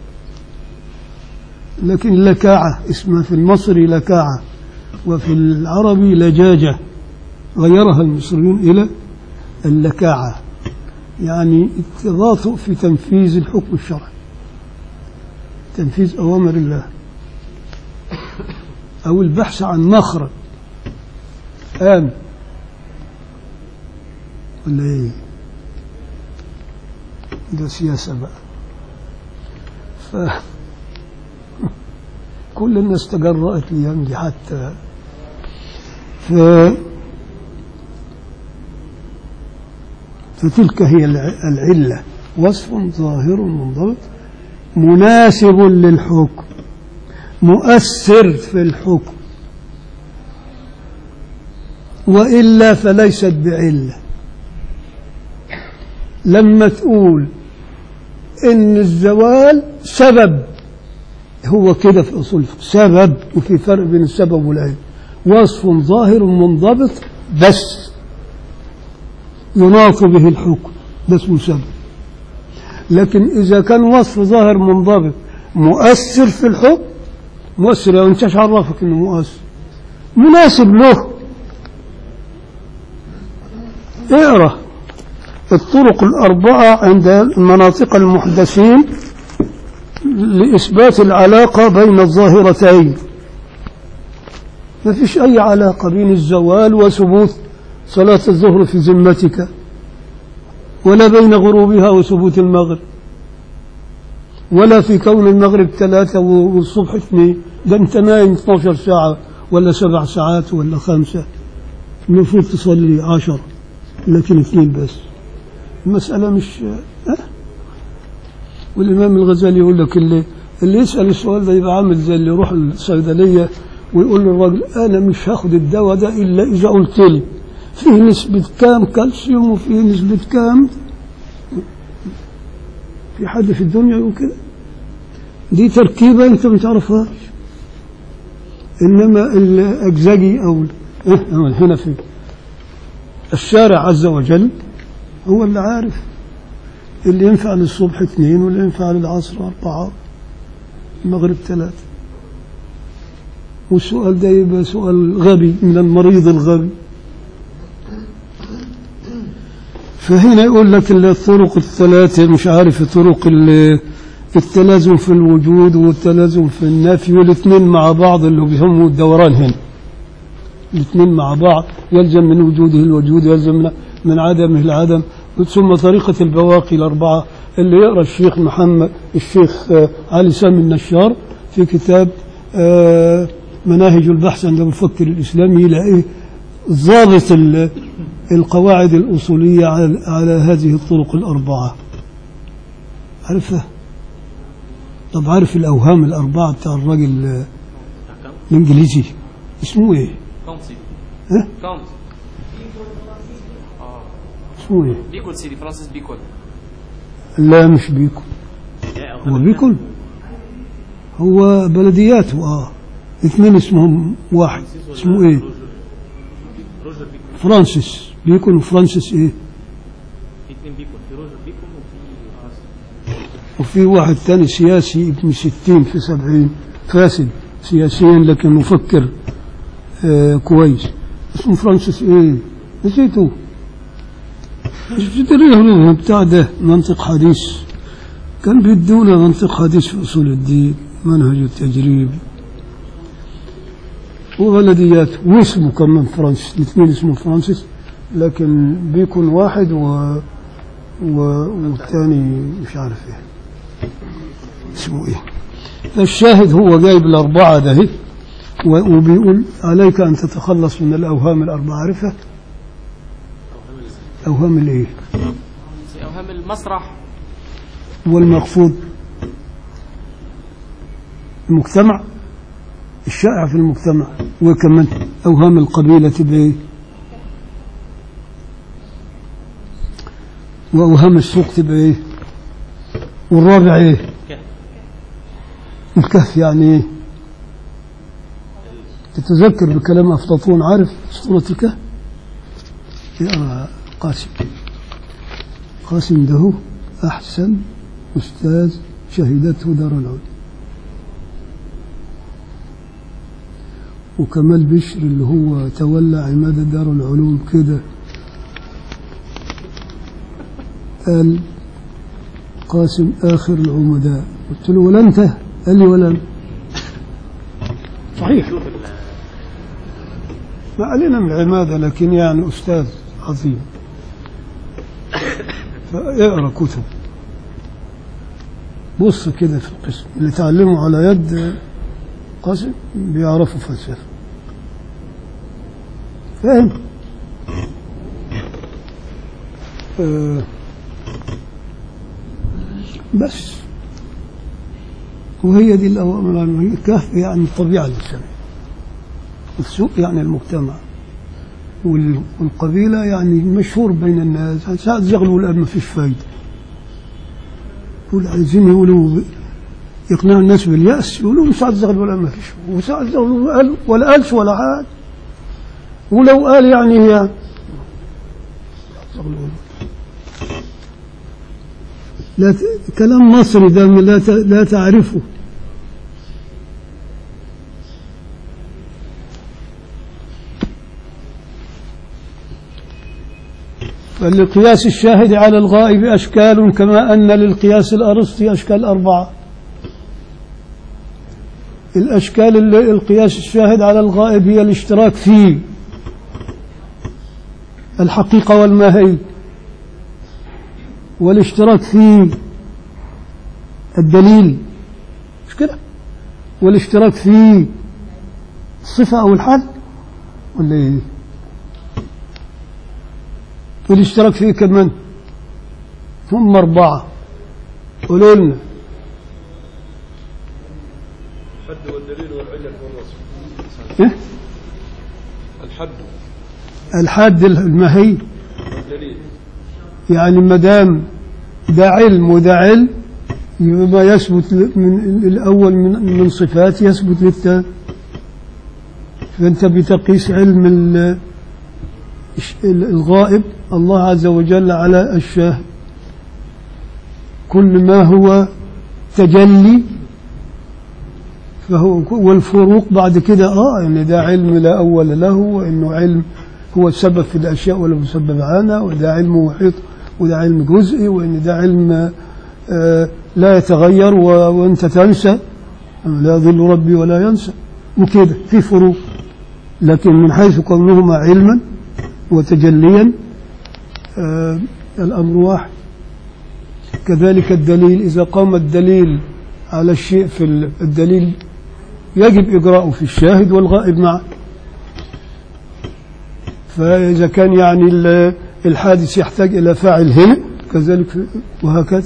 لكن لكاعة اسمها في المصري لكاعة وفي العربي لجاجة غيرها المصريون إلى اللكاعة يعني التباطؤ في تنفيذ الحكم الشرعي تنفيذ أوامر الله أو البحث عن مخرج آمن ولا إيه ده سياسة بقى ف كل الناس تجرأت ليمضي حتى ف فتلك هي الع- العلة وصف ظاهر منضبط مناسب للحكم مؤثر في الحكم وإلا فليست بعلة لما تقول إن الزوال سبب هو كده في أصول الفقه سبب وفي فرق بين السبب والعلم وصف ظاهر منضبط بس يناط به الحكم ده اسمه سبب لكن إذا كان وصف ظاهر منضبط مؤثر في الحكم مؤثر يعني انت عرفك انه مؤثر مناسب له اقرا الطرق الأربعة عند المناطق المحدثين لإثبات العلاقة بين الظاهرتين ما فيش أي علاقة بين الزوال وثبوت صلاة الظهر في ذمتك ولا بين غروبها وثبوت المغرب ولا في كون المغرب ثلاثة والصبح اثنين ده انت نايم 12 ساعة ولا سبع ساعات ولا خمسة المفروض تصلي عشر لكن اثنين بس المسألة مش أه؟ والإمام الغزالي يقول لك اللي اللي يسأل السؤال ده يبقى عامل زي اللي يروح الصيدلية ويقول للراجل أنا مش هاخد الدواء ده إلا إذا قلت لي فيه نسبة كام كالسيوم وفيه نسبة كام في حد في الدنيا يقول كده دي تركيبة أنت ما تعرفهاش إنما الأجزاجي أو إيه هنا في الشارع عز وجل هو اللي عارف اللي ينفع للصبح اثنين واللي ينفع للعصر أربعة المغرب ثلاثة والسؤال ده يبقى سؤال غبي من المريض الغبي فهنا يقول لك الطرق الثلاثة مش عارف طرق ال- التلازم في الوجود والتلازم في النفي والاثنين مع بعض اللي بيسموا الدوران هنا الاثنين مع بعض يلزم من وجوده الوجود يلزم من- من عدمه العدم ثم طريقة البواقي الأربعة اللي يقرأ الشيخ محمد الشيخ آه، علي سامي النشار في كتاب آه، مناهج البحث عند المفكر الإسلامي يلاقيه ضابط ال- القواعد الأصولية على, على هذه الطرق الأربعة عارفها طب عارف الأوهام الأربعة بتاع الراجل آه، الإنجليزي اسمه إيه؟ كونت سيدي ها؟ كونت اسمه إيه؟ بيكول سيدي فرانسيس بيكول لا مش بيكون هو بيكون هو بلدياته اه اثنين اسمهم واحد اسمه ايه روجر بيكول فرانسيس بيكون وفرانسيس ايه في اثنين بيكول في روجر بيكول وفي وفي واحد ثاني سياسي ابن ستين في سبعين فاسد سياسيا لكن مفكر آه كويس اسمه فرانسيس ايه نسيته مش بتدري له بتاع ده منطق حديث كان بيدونا منطق حديث في اصول الدين منهج التجريب وبلديات واسمه كمان فرانسيس الاثنين اسمه فرانسيس لكن بيكون واحد و... و... والثاني مش عارف ايه اسمه ايه فالشاهد هو جايب الأربعة ده هي، و- وبيقول عليك أن تتخلص من الأوهام الأربعة عارفة أوهام الإيه زي اوهام المسرح والمقصود المجتمع الشائع في المجتمع وكمان أوهام القبيلة بإيه وأوهام السوق تبقى إيه والرابع إيه كهف. الكهف يعني إيه تتذكر بكلام أفلاطون عارف سورة الكهف يا قاسم قاسم ده أحسن أستاذ شهدته دار العلوم وكمال بشر اللي هو تولى عمادة دار العلوم كده قال قاسم آخر العمداء قلت له ولا أنت قال لي ولا أنا صحيح شوف ال- ما علينا من العمادة لكن يعني أستاذ عظيم فاقرأ كتب بص كده في القسم اللي تعلموا على يد قاسم بيعرفوا فلسفة فاهم آه بس وهي دي الأوامر الكهف يعني الطبيعة الإنسانية السوق يعني المجتمع وال- والقبيلة يعني مشهور بين الناس ساعات زغلوا الآن ما فيش فايدة يقول عايزين يقولوا ب- يقنعوا الناس باليأس يقولوا ساعات زغلوا الآن ما فيش وساعات زغلوا قال ولا قالش ولا حاجة ولو قال يعني هي زغلوا. لا ت... كلام مصري ده لا ت... لا تعرفه فلقياس الشاهد على الغائب أشكال كما أن للقياس الأرسطي أشكال أربعة الأشكال اللي القياس الشاهد على الغائب هي الاشتراك في الحقيقة والماهي والاشتراك في الدليل مش كده والاشتراك في الصفة أو الحال ولا إيه والاشتراك فيه كمان هم أربعة قولوا لنا الحد والدليل والعلة والوصف إيه؟ الحد الحد المهي والدليل يعني ما دام ده علم وده علم يبقى ما يثبت ل- من الأول من من صفات يثبت للثاني فأنت بتقيس علم ال- الش- الغائب الله عز وجل على الشاهد كل ما هو تجلي فهو والفروق بعد كده اه ان ده علم لا اول له وانه علم هو السبب في الاشياء ولا مسبب عنها وده علم محيط وده علم جزئي وإن ده علم آه، لا يتغير و- وأنت تنسى لا يضل ربي ولا ينسى وكده في فروق لكن من حيث كونهما علما وتجليا آه، الأمر واحد كذلك الدليل إذا قام الدليل على الشيء في ال- الدليل يجب إجراؤه في الشاهد والغائب معه فإذا كان يعني ال- الحادث يحتاج إلى فاعل هنا كذلك في- وهكذا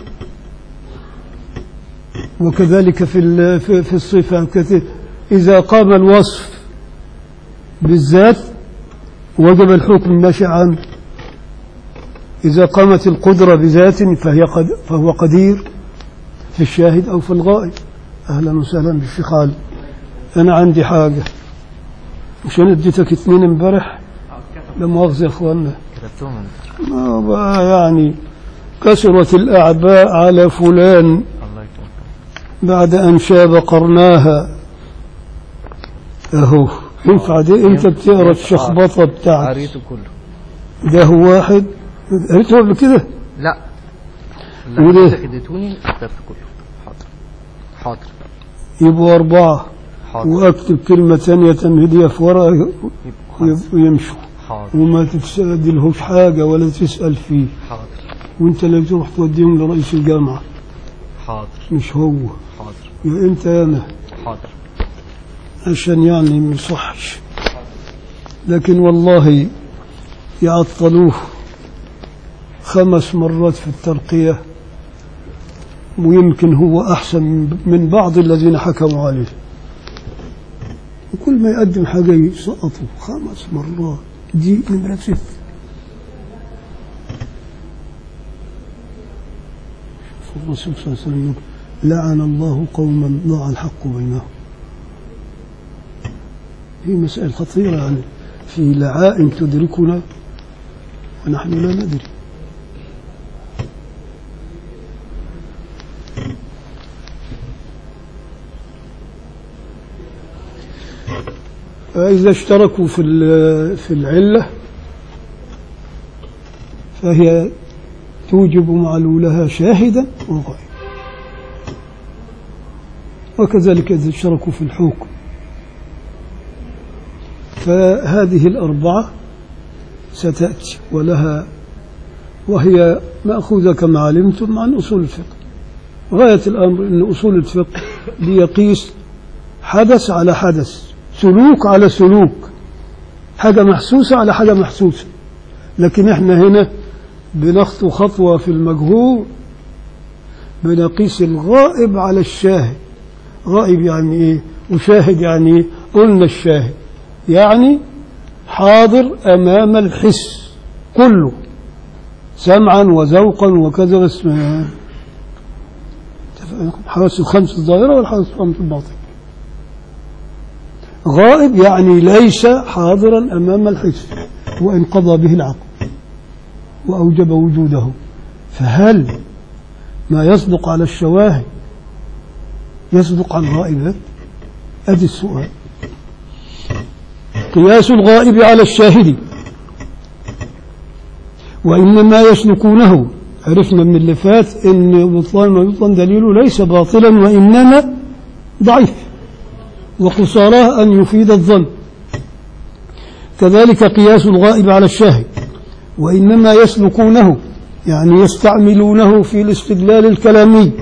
وكذلك في ال- في في الصفة كثير إذا قام الوصف بالذات وجب الحكم الناشئ عنه إذا قامت القدرة بذات فهي قد فهو قدير في الشاهد أو في الغائب أهلا وسهلا بالشيخ علي أنا عندي حاجة مش أنا اديتك اثنين امبارح لا مؤاخذة يا إخواننا كتبتهم انت ما بقى يعني كثرت الأعباء على فلان الله يكرمك بعد أن شاب قرناها أهو ينفع دي أنت بتقرا الشخبطة بتاعتك قريته كله ده هو واحد قريته قبل كده لا وليه؟ اللي حضرتك اديتوني كتبت كله حاضر حاضر يبقوا أربعة حاضر وأكتب كلمة ثانية تمهيدية في ورقة يبقى خلاص. يبقوا يمشوا حاضر وما تتسألهوش حاجة ولا تسأل فيه حاضر وانت اللي تروح توديهم لرئيس الجامعة حاضر مش هو حاضر يا انت يا انا حاضر عشان يعني ما يصحش لكن والله يعطلوه خمس مرات في الترقية ويمكن هو أحسن من بعض الذين حكموا عليه وكل ما يقدم حاجة يسقطوا خمس مرات دي نمرة ست شوف الرسول صلى الله عليه وسلم يقول لعن الله قوما ضاع الحق بينهم هي مسائل خطيرة يعني في لعائن تدركنا ونحن لا ندري فإذا اشتركوا في ال- في العلة فهي توجب معلولها شاهدا وغير وكذلك إذا اشتركوا في الحكم فهذه الأربعة ستأتي ولها وهي مأخوذة كما علمتم عن أصول الفقه غاية الأمر أن أصول الفقه بيقيس حدث على حدث سلوك على سلوك حاجة محسوسة على حاجة محسوسة لكن احنا هنا بنخطو خطوة في المجهول بنقيس الغائب على الشاهد غائب يعني ايه وشاهد يعني ايه قلنا الشاهد يعني حاضر أمام الحس كله سمعا وذوقا وكذا بس ما- حواس الخمس الظاهرة والحواس الخمس الباطنة غائب يعني ليس حاضرا أمام الحس وإن قضى به العقل وأوجب وجوده فهل ما يصدق على الشواهد يصدق على الغائبات أدي السؤال قياس الغائب على الشاهد وإنما يسلكونه عرفنا من اللي فات إن بطلان ما يبطلن دليله ليس باطلا وإنما ضعيف وقصاراه أن يفيد الظن كذلك قياس الغائب على الشاهد وإنما يسلكونه يعني يستعملونه في الاستدلال الكلامي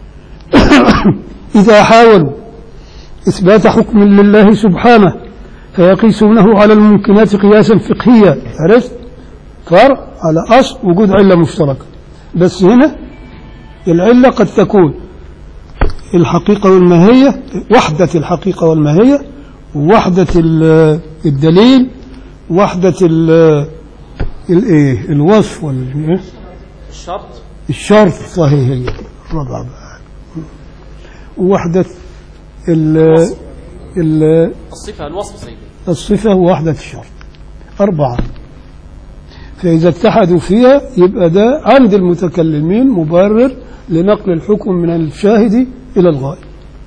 إذا حاولوا إثبات حكم لله سبحانه فيقيسونه على الممكنات قياسا فقهيا عرفت فرع على أصل وجود علة مشتركة بس هنا العلة قد تكون الحقيقة والماهية وحدة الحقيقة والماهية وحدة ال- الدليل وحدة ال- الايه الوصف وال- الشرط الشرط صحيح هي الرابعة بقى ووحدة ال ال الصفة الوصف سيدي الصفة ووحدة الشرط أربعة فإذا اتحدوا فيها يبقى ده عند المتكلمين مبرر لنقل الحكم من الشاهد إلى الغائب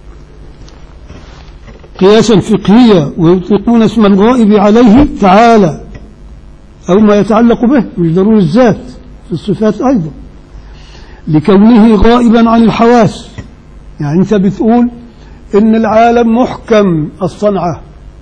قياسا فقهيا ويطلقون اسم الغائب عليه تعالى أو ما يتعلق به مش ضروري الذات في الصفات أيضا لكونه غائبا عن الحواس يعني أنت بتقول إن العالم محكم الصنعة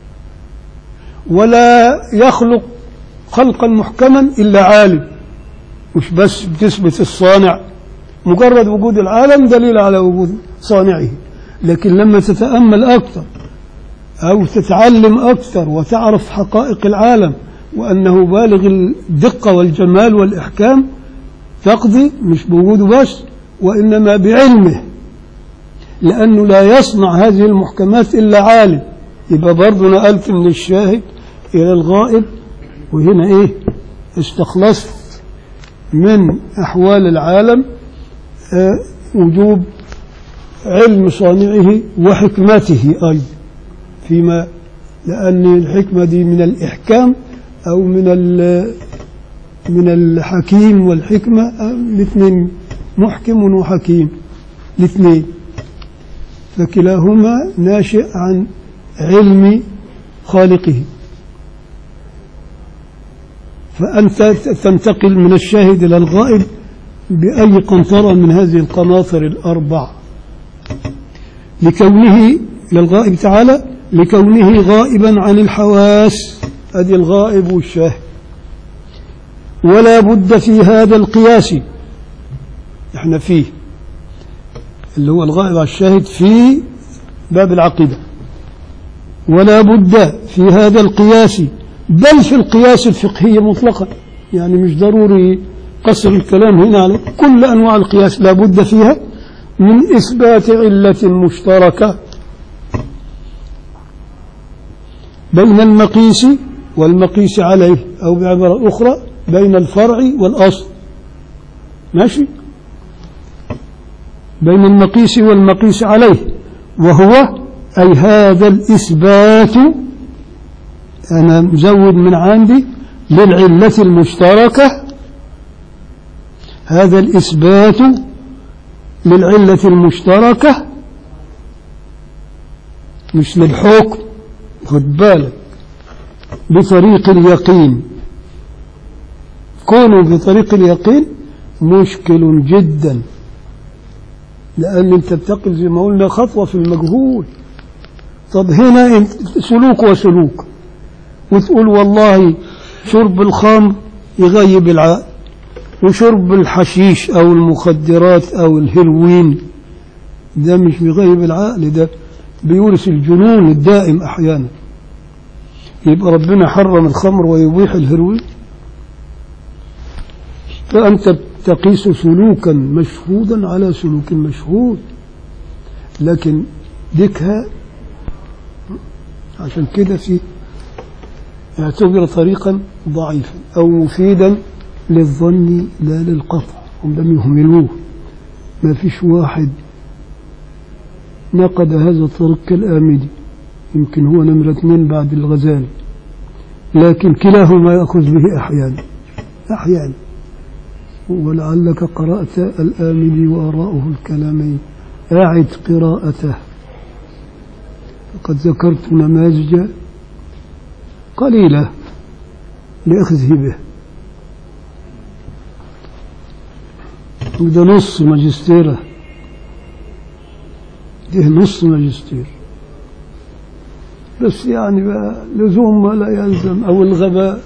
ولا يخلق خلقا محكما إلا عالم مش بس بتثبت الصانع مجرد وجود العالم دليل على وجود صانعه لكن لما تتأمل أكثر أو تتعلم أكثر وتعرف حقائق العالم وأنه بالغ الدقة والجمال والإحكام تقضي مش بوجوده بس وإنما بعلمه لأنه لا يصنع هذه المحكمات إلا عالم يبقى برضه نقلت من الشاهد إلى الغائب وهنا إيه استخلصت من أحوال العالم آه، وجوب علم صانعه وحكمته أيضا فيما لأن الحكمة دي من الإحكام أو من ال- من الحكيم والحكمة آه، الاثنين محكم وحكيم الاثنين فكلاهما ناشئ عن علم خالقه فأنت تنتقل من الشاهد إلى الغائب بأي قنطرة من هذه القناطر الأربع لكونه للغائب تعالى لكونه غائبا عن الحواس أدي الغائب والشاهد ولا بد في هذا القياس احنا فيه اللي هو الغائب على الشاهد في باب العقيدة ولا بد في هذا القياس بل في القياس الفقهي مطلقا يعني مش ضروري قصر الكلام هنا على كل أنواع القياس لا بد فيها من إثبات علة مشتركة بين المقيس والمقيس عليه أو بعبارة أخرى بين الفرع والأصل ماشي بين المقيس والمقيس عليه وهو أي هذا الإثبات أنا مزود من عندي للعلة المشتركة هذا الإثبات للعلة المشتركة مش للحكم خد بالك بطريق اليقين كونه بطريق اليقين مشكل جدا لأن أنت بتقل زي ما قلنا خطوة في المجهول طب هنا انت سلوك وسلوك وتقول والله شرب الخمر يغيب العقل وشرب الحشيش أو المخدرات أو الهيروين ده مش بيغيب العقل ده بيورث الجنون الدائم أحيانا يبقى ربنا حرم الخمر ويبيح الهيروين فأنت تقيس سلوكا مشهودا على سلوك مشهود لكن ديكها عشان كده في اعتبر طريقا ضعيفا أو مفيدا للظن لا للقطع هم لم يهملوه ما فيش واحد نقد هذا الطريق كالآمدي يمكن هو نمرة اثنين بعد الغزالي لكن كلاهما يأخذ به أحيانا أحيانا ولعلك قرأت الآمدي وآراؤه الكلامين أعد قراءته فقد ذكرت نماذج قليلة لأخذه به ده نص ماجستيره ده نص ماجستير بس يعني بقى لزوم ما لا يلزم أو الغباء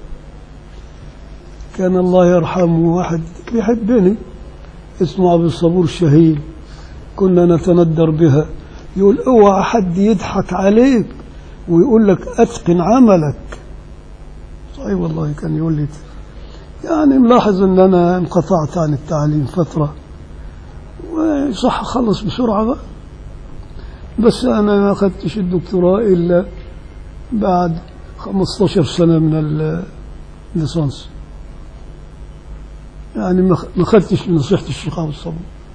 كان الله يرحمه واحد بيحبني اسمه أبو الصبور الشهيد كنا نتندر بها يقول اوعى حد يضحك عليك ويقول لك اتقن عملك صحيح والله كان يقول لي يعني ملاحظ ان انا انقطعت عن التعليم فتره وصح اخلص بسرعه بقى بس انا ما اخذتش الدكتوراه الا بعد 15 سنه من الليسانس يعني ما اخذتش نصيحه الشيخ ابو الصبور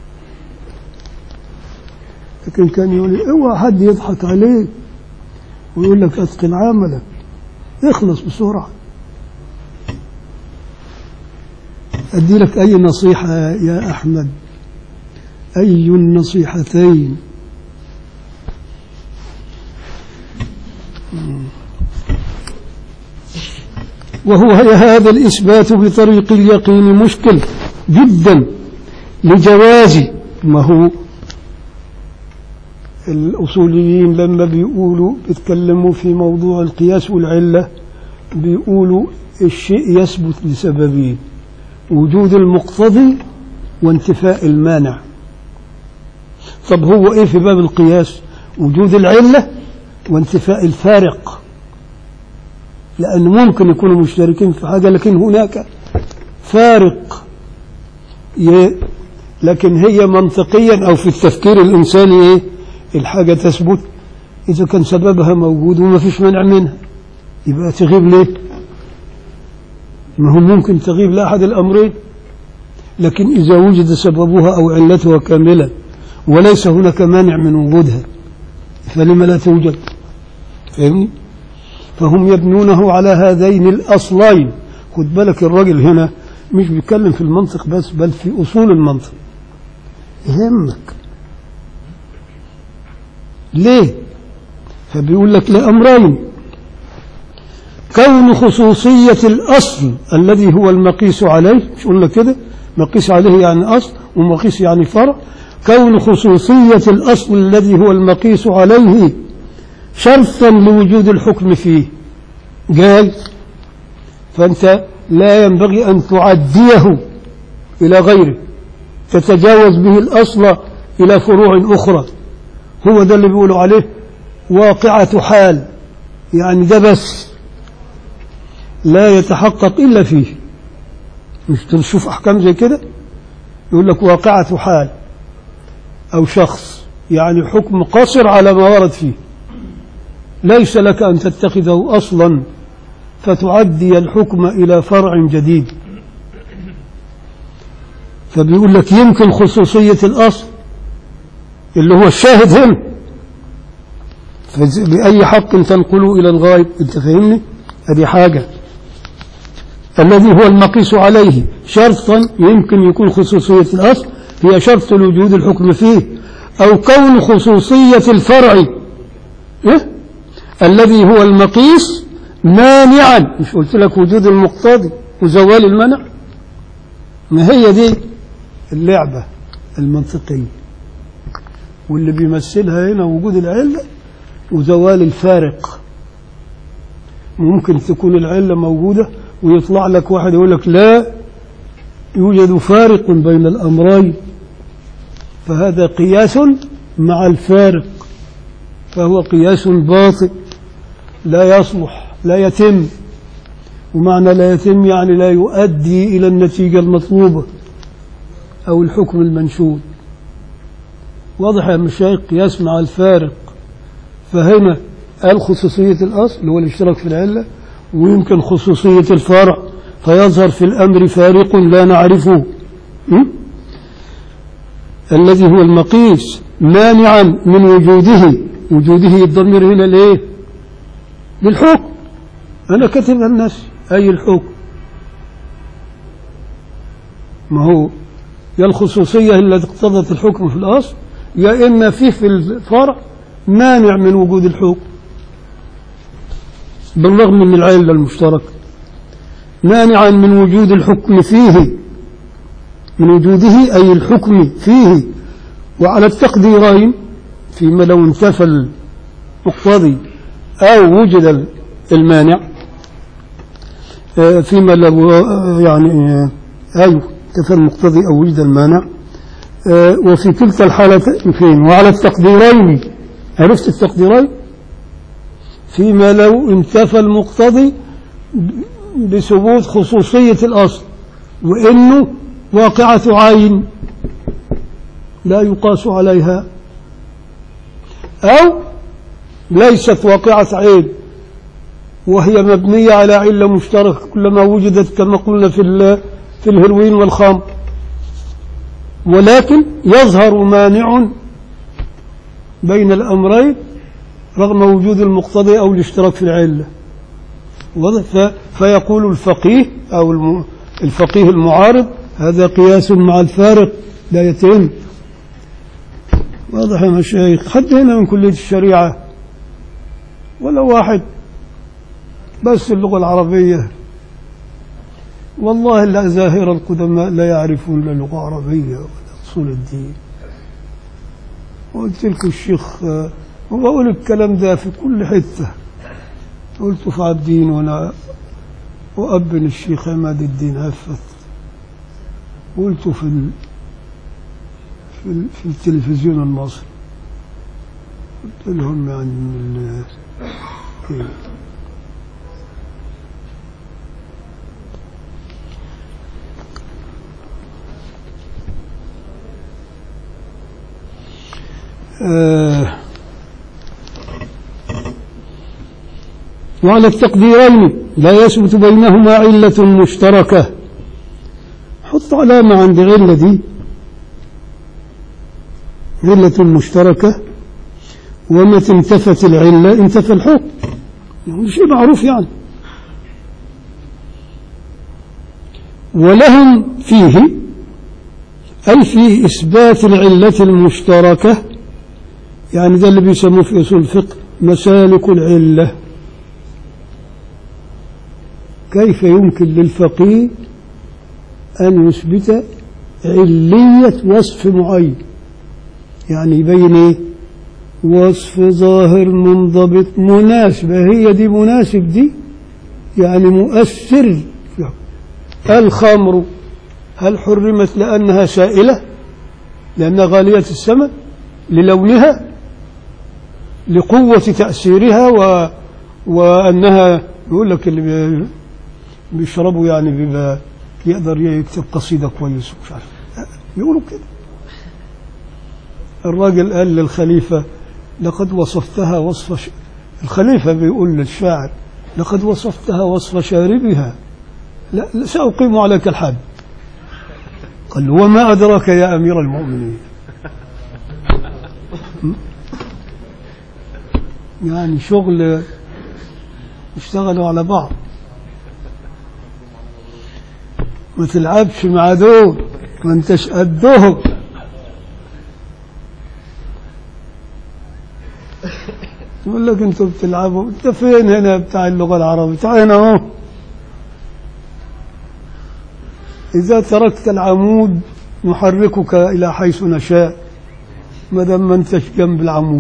لكن كان يقول لي اوعى حد يضحك عليك ويقول لك اتقن عملك اخلص بسرعه ادي لك اي نصيحه يا احمد اي النصيحتين وهو هذا الإثبات بطريق اليقين مشكل جدا لجواز ما هو الأصوليين لما بيقولوا بيتكلموا في موضوع القياس والعلة بيقولوا الشيء يثبت لسببين وجود المقتضي وانتفاء المانع طب هو ايه في باب القياس وجود العلة وانتفاء الفارق لأن ممكن يكونوا مشتركين في حاجة لكن هناك فارق ي- لكن هي منطقيا أو في التفكير الإنساني إيه؟ الحاجة تثبت إذا كان سببها موجود وما فيش منع منها يبقى تغيب ليه ما هو ممكن تغيب لأحد الأمرين لكن إذا وجد سببها أو علتها كاملة وليس هناك مانع من وجودها فلما لا توجد فاهمني فهم يبنونه على هذين الأصلين خد بالك الراجل هنا مش بيتكلم في المنطق بس بل في أصول المنطق يهمك ليه فبيقول لك لأمرين كون خصوصية الأصل الذي هو المقيس عليه مش قلنا كده مقيس عليه يعني أصل ومقيس يعني فرع كون خصوصية الأصل الذي هو المقيس عليه شرطا لوجود الحكم فيه جاز فأنت لا ينبغي أن تعديه إلى غيره تتجاوز به الأصل إلى فروع أخرى هو ده اللي بيقولوا عليه واقعة حال يعني ده بس لا يتحقق إلا فيه مش تشوف أحكام زي كده يقول لك واقعة حال أو شخص يعني حكم قصر على ما ورد فيه ليس لك أن تتخذه أصلا فتعدي الحكم إلى فرع جديد فبيقول لك يمكن خصوصية الأصل اللي هو الشاهد هنا فز- بأي حق تنقله إلى الغايب أنت فاهمني هذه حاجة الذي هو المقيس عليه شرطا يمكن يكون خصوصية الأصل هي شرط لوجود الحكم فيه أو كون خصوصية الفرع إيه؟ الذي هو المقيس مانعا مش قلت لك وجود المقتضي وزوال المنع ما هي دي اللعبة المنطقية واللي بيمثلها هنا وجود العلة وزوال الفارق ممكن تكون العلة موجودة ويطلع لك واحد يقول لك لا يوجد فارق بين الأمرين فهذا قياس مع الفارق فهو قياس باطل لا يصلح لا يتم ومعنى لا يتم يعني لا يؤدي إلى النتيجة المطلوبة أو الحكم المنشود واضح يا مشايخ قياس مع الفارق فهنا قال خصوصية الأصل اللي هو الاشتراك في العلة ويمكن خصوصية الفرع فيظهر في الأمر فارق لا نعرفه م? الذي هو المقيس مانعا من وجوده وجوده الضمير هنا ليه للحكم أنا كاتبها الناس أي الحكم ما هو يا الخصوصية التي اقتضت الحكم في الأصل يا إما فيه في الفرع مانع من وجود الحكم بالرغم من العلة المشتركة مانعا من وجود الحكم فيه من وجوده أي الحكم فيه وعلى التقديرين فيما لو انتفى المقتضي أو وجد المانع آه، فيما لو آه، يعني آه، أيوه انتفى المقتضي أو وجد المانع آه، وفي كلتا الحالتين وعلى التقديرين عرفت التقديرين فيما لو انتفى المقتضي بثبوت خصوصية الأصل وإنه واقعة عين لا يقاس عليها أو ليست واقعة عين وهي مبنية على علة مشتركة كلما وجدت كما قلنا في ال- في الهيروين والخمر ولكن يظهر مانع بين الأمرين رغم وجود المقتضي أو الاشتراك في العلة واضح؟ ف- فيقول الفقيه أو الم- الفقيه المعارض هذا قياس مع الفارق لا يتم واضح يا مشايخ حتى هنا من كلية الشريعة ولا واحد بس اللغة العربية والله الأزاهرة القدماء لا يعرفون لا لغة عربية ولا أصول الدين قلت لكم الشيخ آه، وبقول الكلام ده في كل حتة قلت في عابدين وأنا وأبن الشيخ عماد الدين هفت قلت في ال... في, ال... في التلفزيون المصري قلت لهم يعني من ال... إيه. آه وعلى التقديرين لا يثبت بينهما علة مشتركة حط علامة عند علة دي علة مشتركة ومتى انتفت العلة انتفى الحكم يعني شيء معروف يعني ولهم فيه أي في إثبات العلة المشتركة يعني ده اللي بيسموه في أصول الفقه مسالك العلة كيف يمكن للفقيه أن يثبت علية وصف معين يعني يبين إيه وصف ظاهر منضبط مناسبة هي دي مناسب دي يعني مؤثر الخمر هل حرمت لأنها سائلة لأنها غالية الثمن للونها لقوة تأثيرها و... وأنها يقول لك اللي بي- بيشربوا يعني بيبقى يقدر يكتب قصيدة كويس ومش عارف يقولوا كده الراجل قال للخليفة لقد وصفتها وصف ش... الخليفة بيقول للشاعر لقد وصفتها وصف شاربها لا لا سأقيم عليك الحد قال له وما أدراك يا أمير المؤمنين يعني شغل اشتغلوا على بعض ما تلعبش مع دول ما انتش قدهم يقول لك انتوا بتلعبوا انت فين هنا بتاع اللغه العربيه تعال هنا اهو اذا تركت العمود نحركك الى حيث نشاء ما دام ما انتش جنب العمود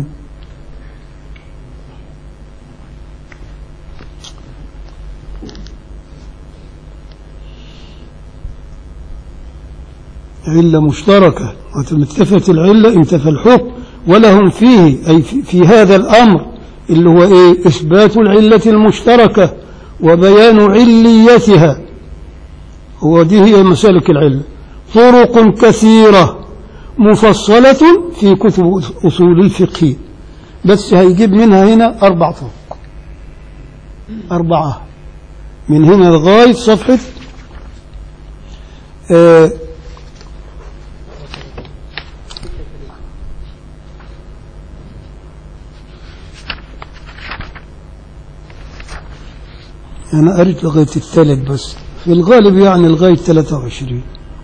علة مشتركة وتمتفت العلة انتفى الحكم ولهم فيه أي في, في هذا الأمر اللي هو إيه إثبات العلة المشتركة وبيان عليتها ودي هي مسالك العلة طرق كثيرة مفصلة في كتب أصول الفقه بس هيجيب منها هنا أربع طرق أربعة من هنا لغاية صفحة آه أنا قريت لغاية الثالث بس في الغالب يعني لغاية 23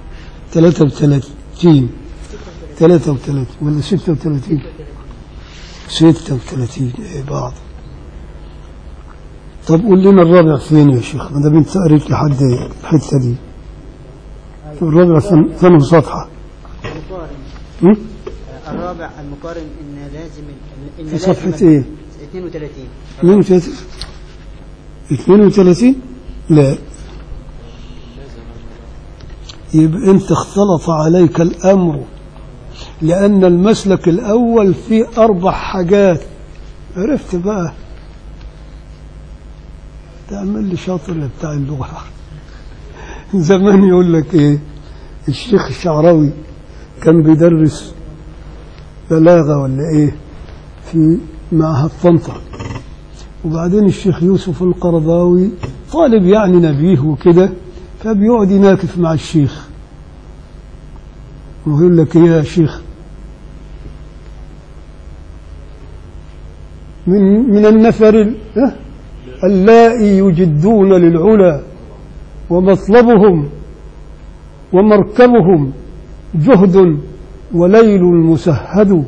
33 33 ولا 36 36 إيه بعض طب قول لنا الرابع فين يا شيخ ما دام انت قريت لحد الحته دي الرابع فين فين صفحه المقارن م? الرابع المقارن ان لازم ان في لازم صفحة إيه؟ 32 32 32 لا يبقى انت اختلط عليك الامر لان المسلك الاول فيه اربع حاجات عرفت بقى تعمل لي شاطر يا بتاع اللغه زمان يقول لك ايه الشيخ الشعراوي كان بيدرس بلاغه ولا ايه في معهد طنطا وبعدين الشيخ يوسف القرضاوي طالب يعني نبيه وكده فبيقعد يناكف مع الشيخ ويقول لك يا شيخ من من النفر ال- ها؟ اللائي يجدون للعلا ومطلبهم ومركبهم جهد وليل مسهد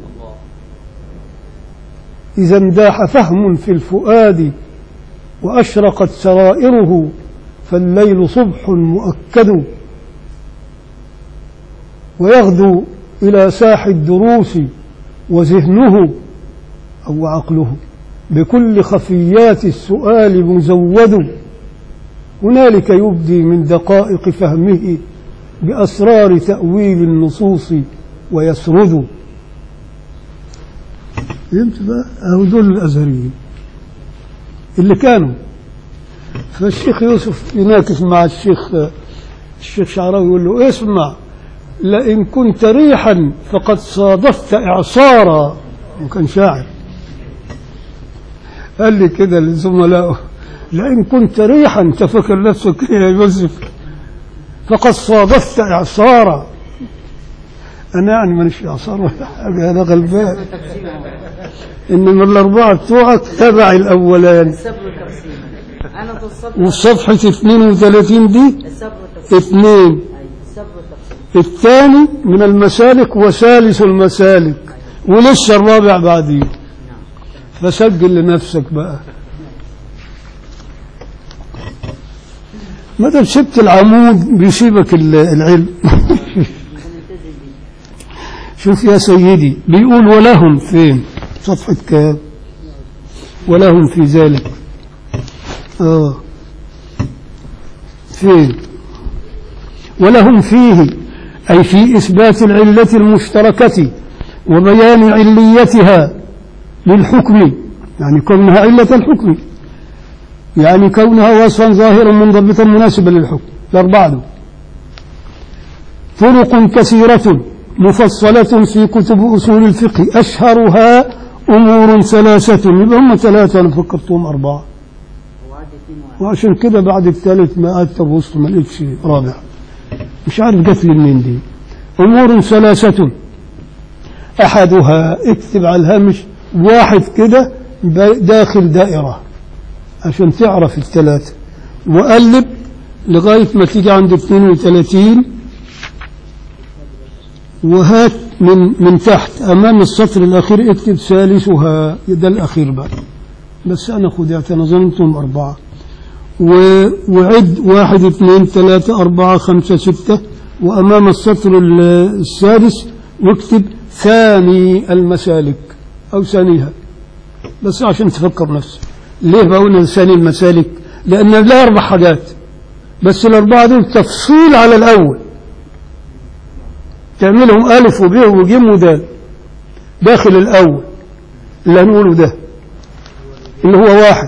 إذا انداح فهم في الفؤاد وأشرقت سرائره فالليل صبح مؤكد ويغدو إلى ساح الدروس وذهنه أو عقله بكل خفيات السؤال مزود هنالك يبدي من دقائق فهمه بأسرار تأويل النصوص ويسرد فهمت بقى؟ أهو دول الأزهريين اللي كانوا فالشيخ يوسف يناقش مع الشيخ الشيخ شعراوي يقول له اسمع لئن كنت ريحا فقد صادفت إعصارا وكان شاعر قال لي كده لزملائه لئن كنت ريحا تفكر نفسك يا يوسف فقد صادفت إعصارا أنا يعني مانيش إعصار ولا حاجة أنا غلبان إنما الأربعة بتوعك تبع الأولان الصبر والتقسيم أنا ضد الصبر وصفحة 32 دي الصبر والتقسيم اثنين أيوة الصبر والتقسيم الثاني من المسالك وثالث المسالك ولسه الرابع بعديه فسجل لنفسك بقى ما دام سبت العمود بيسيبك ال- العلم شوف يا سيدي بيقول ولهم فين صفحة كام ولهم في ذلك اه فين ولهم فيه أي في إثبات العلة المشتركة وبيان عليتها للحكم يعني كونها علة الحكم يعني كونها وصفا ظاهرا منضبطا مناسبا للحكم الأربعة دول. طرق كثيرة مفصلة في كتب أصول الفقه أشهرها أمور ثلاثة يبقى هم ثلاثة أنا فكرتهم أربعة وعد اثنين واحد وعشان كده بعد الثالث ما قعدت ابص ما لقيتش رابع مش عارف جت لي منين دي امور ثلاثه احدها اكتب على الهامش واحد كده ب- داخل دائره عشان تعرف الثلاثه وقلب لغايه ما تيجي عند 32 وهات من من تحت امام السطر الاخير اكتب ثالثها ده الاخير بقى بس انا خدعت انا ظننتهم اربعه و- وعد واحد اثنين ثلاثة أربعة خمسة ستة وأمام السطر ال- السادس واكتب ثاني المسالك أو ثانيها بس عشان تفكر نفسك ليه بقول ثاني المسالك لأن لها أربع حاجات بس الأربعة دول تفصيل على الأول تعملهم ألف وب وجيم ودال داخل الأول اللي هنقوله ده اللي هو واحد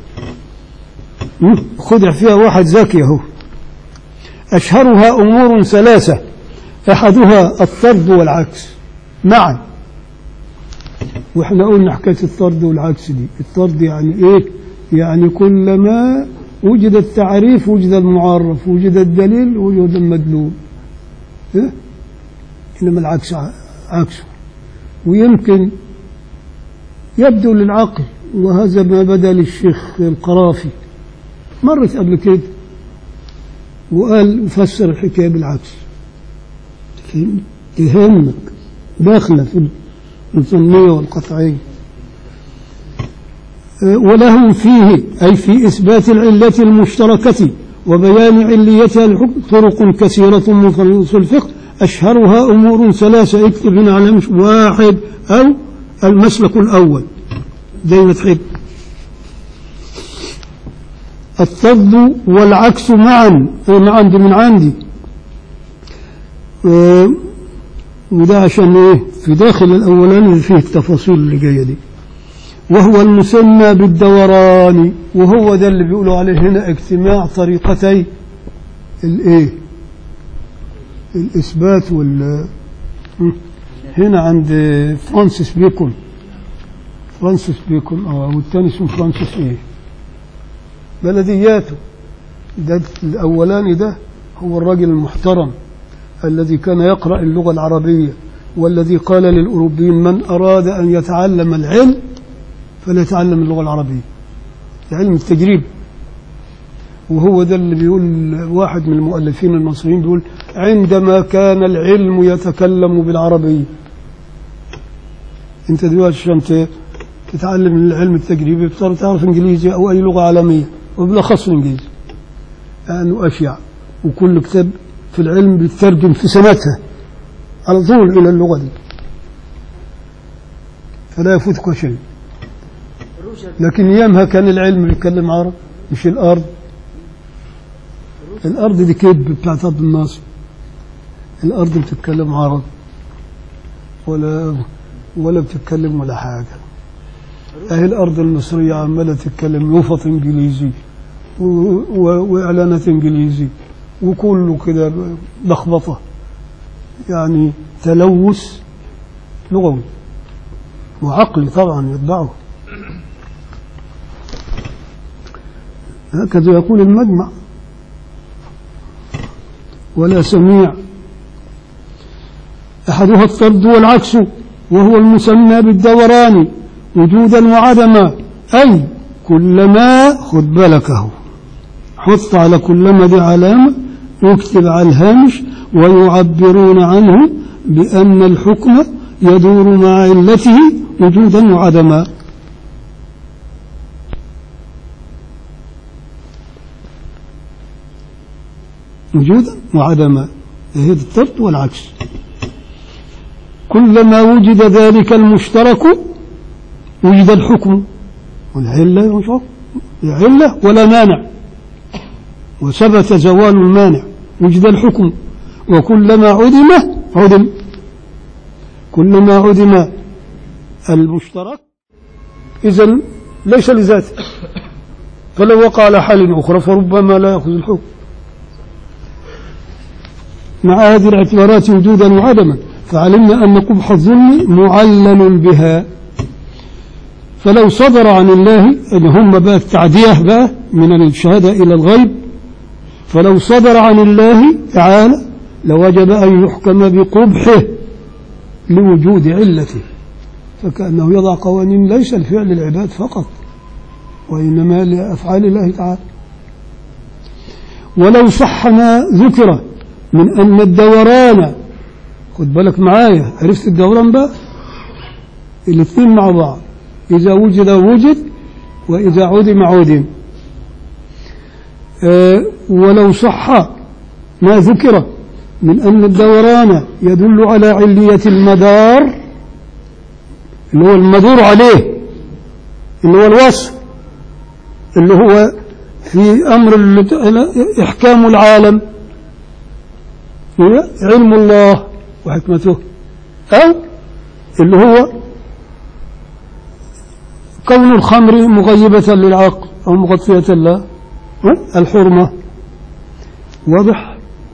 خدع فيها واحد ذكي اهو أشهرها أمور ثلاثة أحدها الطرد والعكس معا وإحنا قلنا حكاية الطرد والعكس دي الطرد يعني إيه يعني كلما وجد التعريف وجد المعرف وجد الدليل وجد المدلول إيه؟ إنما العكس ع- عكسه ويمكن يبدو للعقل وهذا ما بدا للشيخ القرافي مرت قبل كده وقال فسر الحكاية بالعكس فهمت؟ تهمك داخلة في الظنية والقطعية أه، ولهم فيه أي في إثبات العلة المشتركة وبيان عليتها الحكم طرق كثيرة من في الفقه أشهرها أمور ثلاثة اكتب هنا على مش واحد أو المسلك الأول زي ما تحب الطرد والعكس معا أنا عندي من عندي آه، وده عشان ايه في داخل الاولاني فيه التفاصيل اللي جايه دي وهو المسمى بالدوران وهو ده اللي بيقولوا عليه هنا اجتماع طريقتي الايه الاثبات وال م. هنا عند فرانسيس بيكون فرانسيس بيكون اه والتاني اسمه فرانسيس ايه بلدياته ده الأولاني ده هو الرجل المحترم الذي كان يقرأ اللغة العربية والذي قال للأوروبيين من أراد أن يتعلم العلم فليتعلم اللغة العربية علم التجريب وهو ده اللي بيقول واحد من المؤلفين المصريين بيقول عندما كان العلم يتكلم بالعربية انت دلوقتي عشان ت- تتعلم العلم التجريبي بتضطر تعرف انجليزي او اي لغه عالميه وبالاخص الانجليزي لأنه أشيع وكل كتاب في العلم بيترجم في سنتها على طول إلى اللغة دي فلا يفوتك شيء روجر لكن ايامها كان العلم بيتكلم عرب مش الارض الارض دي كذب بتاعت عبد الناصر الارض بتتكلم عرب ولا ولا بتتكلم ولا حاجه اهي الارض المصريه عماله تتكلم يفط انجليزي و- و- واعلانات انجليزي وكله كده لخبطه يعني تلوث لغوي وعقلي طبعا يتبعه هكذا يقول المجمع ولا سميع أحدها الطرد والعكس وهو المسمى بالدوران وجودا وعدما أي كلما خد بالك اهو حط على كلما دي علامة يكتب على الهامش ويعبرون عنه بأن الحكم يدور مع علته وجودا وعدما وجودا وعدما هي الطرد والعكس كلما وجد ذلك المشترك وجد الحكم والعلة مش عارف. علة ولا مانع وثبت زوال المانع وجد الحكم وكلما عدم عدم كلما عدم المشترك إذا ليس لذاته فلو وقع على حال أخرى فربما لا يأخذ الحكم مع هذه الاعتبارات وجودا وعدما فعلمنا أن قبح الظلم معلل بها فلو صدر عن الله أن هم بقى التعدية بقى من الشهادة إلى الغيب فلو صدر عن الله تعالى لوجب أن يحكم بقبحه لوجود علته فكأنه يضع قوانين ليس لفعل العباد فقط وإنما لأفعال الله تعالى ولو صح ما ذكر من أن الدوران خد بالك معايا عرفت الدوران بقى الاثنين مع بعض إذا وجد وجد وإذا عدم عدم آه ولو صح ما ذكر من أن الدوران يدل على علية المدار اللي هو المدور عليه اللي هو الوصف اللي هو في أمر ال- إحكام العالم هو علم الله وحكمته أو اللي هو كون الخمر مغيبة للعقل أو مغطية له الحرمة واضح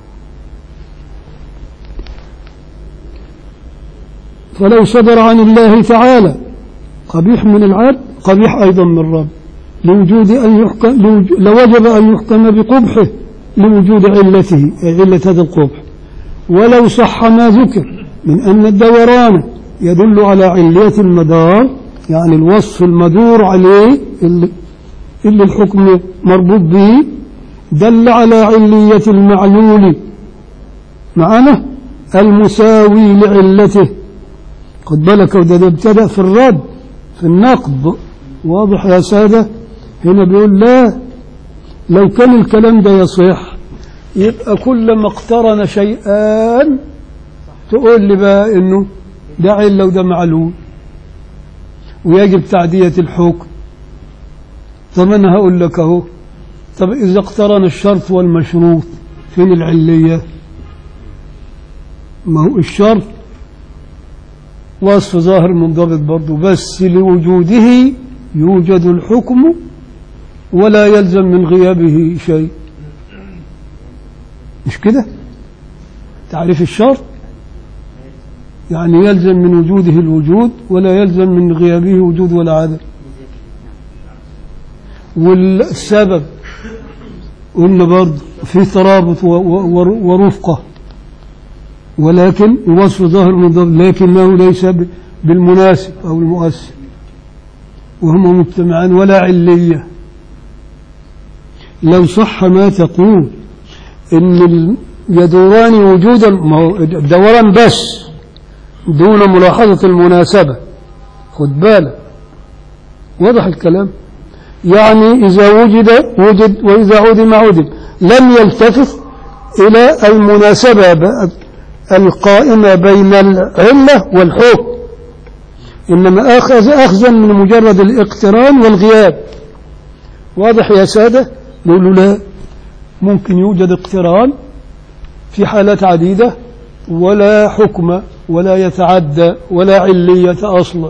فلو صدر عن الله تعالى قبيح من العبد قبيح أيضا من الرب لوجود أن يحكم لوج- لوجب أن يحكم بقبحه لوجود علته أي علة هذا القبح ولو صح ما ذكر من أن الدوران يدل على علية المدار يعني الوصف المدور عليه اللي, اللي الحكم مربوط به دل على علية المعلول معنا المساوي لعلته خد بالك وده ده ابتدأ في الرد في النقد واضح يا سادة هنا بيقول لا لو كان الكلام ده يصح يبقى كلما اقترن شيئان تقول لي بقى انه ده علة وده معلول ويجب تعدية الحكم طب انا هقول لك اهو طب اذا اقترن الشرط والمشروط فين العلية ما هو الشرط وصف ظاهر منضبط برضه بس لوجوده يوجد الحكم ولا يلزم من غيابه شيء مش كده تعريف الشرط يعني يلزم من وجوده الوجود ولا يلزم من غيابه وجود ولا عدم والسبب قلنا برضه في ترابط و- و- ورفقة ولكن وصف ظاهر منضبط لكنه ليس ب- بالمناسب أو المؤثر وهما مجتمعان ولا علية لو صح ما تقول إن ال- يدوران وجودا ما هو الدوران بس دون ملاحظة المناسبة خد بالك واضح الكلام يعني إذا وجد وجد وإذا عدم عدم لم يلتفت إلى المناسبة ب- القائمة بين العلة والحكم إنما أخذ أخذا من مجرد الاقتران والغياب واضح يا سادة نقول له لا ممكن يوجد اقتران في حالات عديدة ولا حكم ولا يتعدى ولا علية أصلا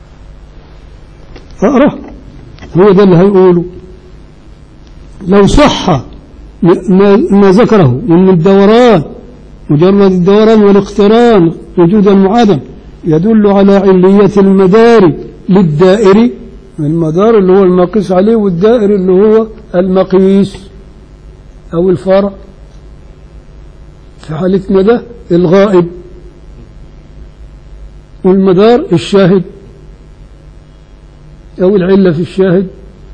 اقرأ هو ده اللي هيقوله لو صح ما, ما ذكره من الدوران مجرد الدوران والاقتران وجودا وعدم يدل على علية المدار للدائري المدار اللي هو المقيس عليه والدائري اللي هو المقيس أو الفرع في حالتنا ده الغائب والمدار الشاهد أو العلة في الشاهد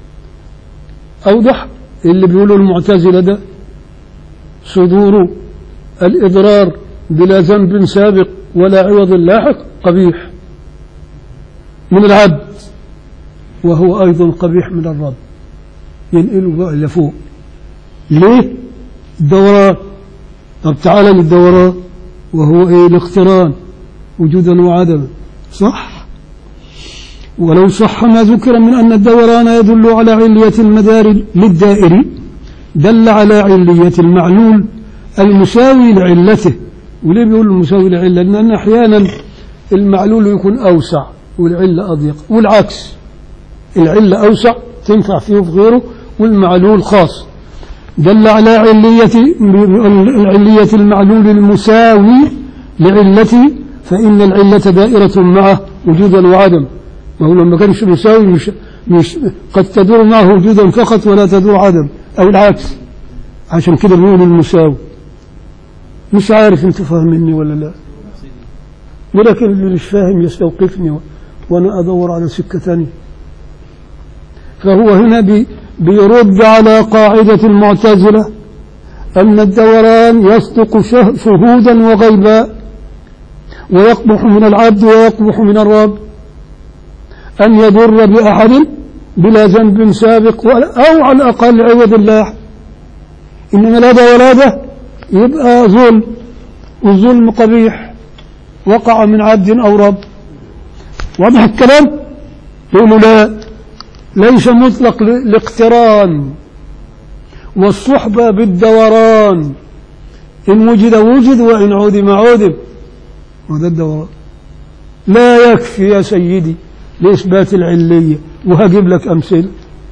أوضح اللي بيقولوا المعتزلة ده صدور الإضرار بلا ذنب سابق ولا عوض لاحق قبيح من العبد وهو أيضا قبيح من الرب ينقله بقى لفوق ليه الدوران طب تعالى للدوران وهو ايه الاقتران وجودا وعدما صح ولو صح ما ذكر من أن الدوران يدل على علية المدار للدائر دل على علية المعلول المساوي لعلته وليه بيقول المساوي لعلة لأن أحيانا المعلول يكون أوسع والعلة أضيق والعكس العلة أوسع تنفع فيه وفي غيره والمعلول خاص دل على علية علية المعلول المساوي لعلته فإن العلة دائرة معه وجودا وعدم ما هو لما كانش مساوي مش, مش قد تدور معه وجودا فقط ولا تدور عدم أو العكس عشان كده بيقول المساوي مش عارف انت فاهمني ولا لا ولكن اللي مش فاهم يستوقفني و- وانا ادور على سكه ثانيه فهو هنا بي بيرد على قاعده المعتزله ان الدوران يصدق شه- شهودا وغيبا ويقبح من العبد ويقبح من الرب ان يضر باحد بلا ذنب سابق ولا- او على الاقل عوض الله انما لا ده ولا ده يبقى ظلم والظلم قبيح وقع من عبد أو رب واضح الكلام يقولوا لا ليس مطلق ل- الاقتران والصحبة بالدوران إن وجد وجد وإن عدم عدم وهذا الدوران لا يكفي يا سيدي لإثبات العلية وهجيب لك أمثلة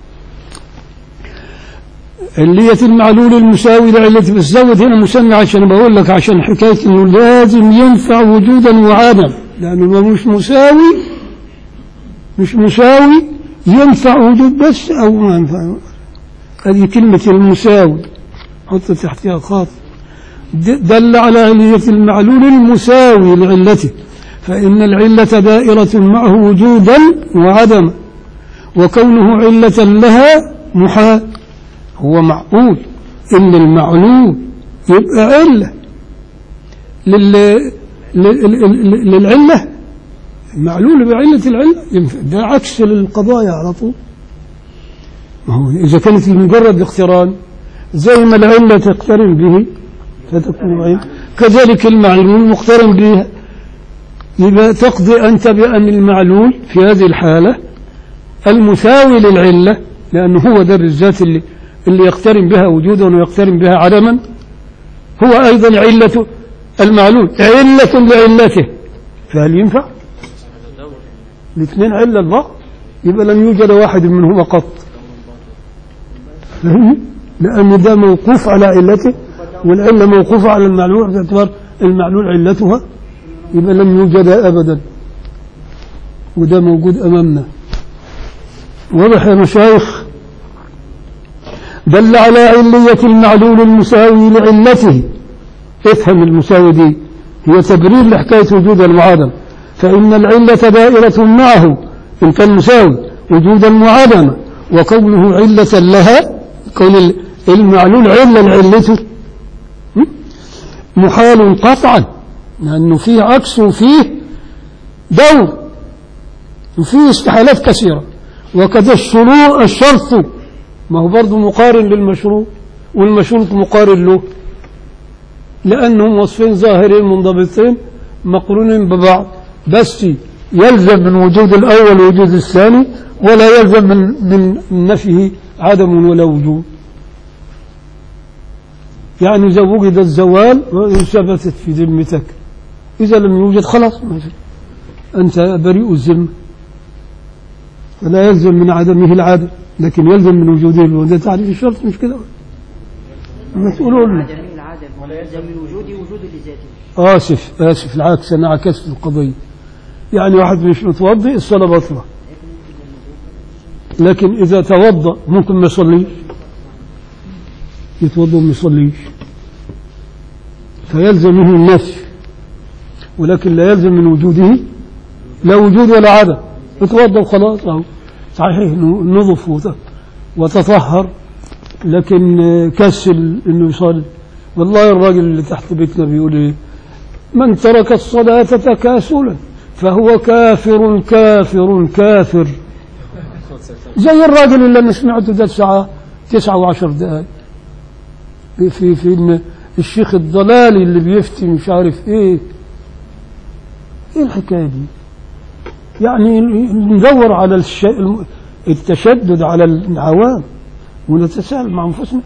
علية المعلول المساوي لعلة بس زود هنا مسمى عشان بقول لك عشان حكاية انه لازم ينفع وجودا وعدم لانه لو مش مساوي مش مساوي ينفع وجود بس او ما ينفع هذه كلمة المساوي حط تحتها خاط د- دل على علية المعلول المساوي لعلته فإن العلة دائرة معه وجودا وعدما وكونه علة لها محال هو معقول ان المعلول يبقى علة لل... لل... لل- للعلة المعلول بعلة العلة ينفع. ده عكس للقضايا على طول ما هو إذا كانت مجرد اقتران زي ما العلة تقترن به فتكون علة كذلك المعلول مقترن بها يبقى تقضي أنت بأن المعلول في هذه الحالة المساوي للعلة لأنه هو ده بالذات اللي اللي يقترن بها وجودا ويقترن بها عدما هو أيضا علة المعلول علة لعلته فهل ينفع؟ الاثنين علة لبعض يبقى لم يوجد واحد منهما قط فهمني؟ لأن ده موقوف على علته والعلة موقوفة على المعلول باعتبار المعلول علتها يبقى لم يوجد أبدا وده موجود أمامنا واضح يا مشايخ دل على علية المعلول المساوي لعلته افهم المساوي دي هي تبرير لحكاية وجود المعادم فإن العلة دائرة معه إن كان مساوي وجودا وعدما وكونه علة لها كون ال- المعلول علة لعلته م? محال قطعا لأنه فيه عكس وفيه دور وفيه استحالات كثيرة وكذا الشروع الشرط ما هو برضه مقارن للمشروع والمشروط مقارن له لأنهم وصفين ظاهرين منضبطين مقرونين ببعض بس يلزم من وجود الأول وجود الثاني ولا يلزم من, من نفيه عدم ولا وجود يعني إذا وجد الزوال ثبتت في ذمتك إذا لم يوجد خلاص ما في أنت بريء الذمة فلا يلزم من عدمه العدم لكن يلزم من وجوده الوجود تعريف الشرط مش كده ما تقولوا لنا عدمه العدم ولا يلزم من وجوده وجود لذاته آسف آسف العكس أنا عكست القضية يعني واحد مش متوضئ الصلاة باطلة لكن إذا توضأ ممكن ما يصليش يتوضأ وما يصليش فيلزمه النفي ولكن لا يلزم من وجوده لا وجود ولا عدم يتوضأ وخلاص أهو صحيح نظف وت- وتطهر لكن آه، كسل انه يصلي والله الراجل اللي تحت بيتنا بيقول ايه من ترك الصلاة تكاسلا فهو كافر كافر كافر زي الراجل اللي انا سمعته ده الساعة تسعة وعشر دقائق في في إن الشيخ الضلالي اللي بيفتي مش عارف ايه ايه الحكاية دي يعني ندور على الش... الم- التشدد على العوام ونتساءل مع انفسنا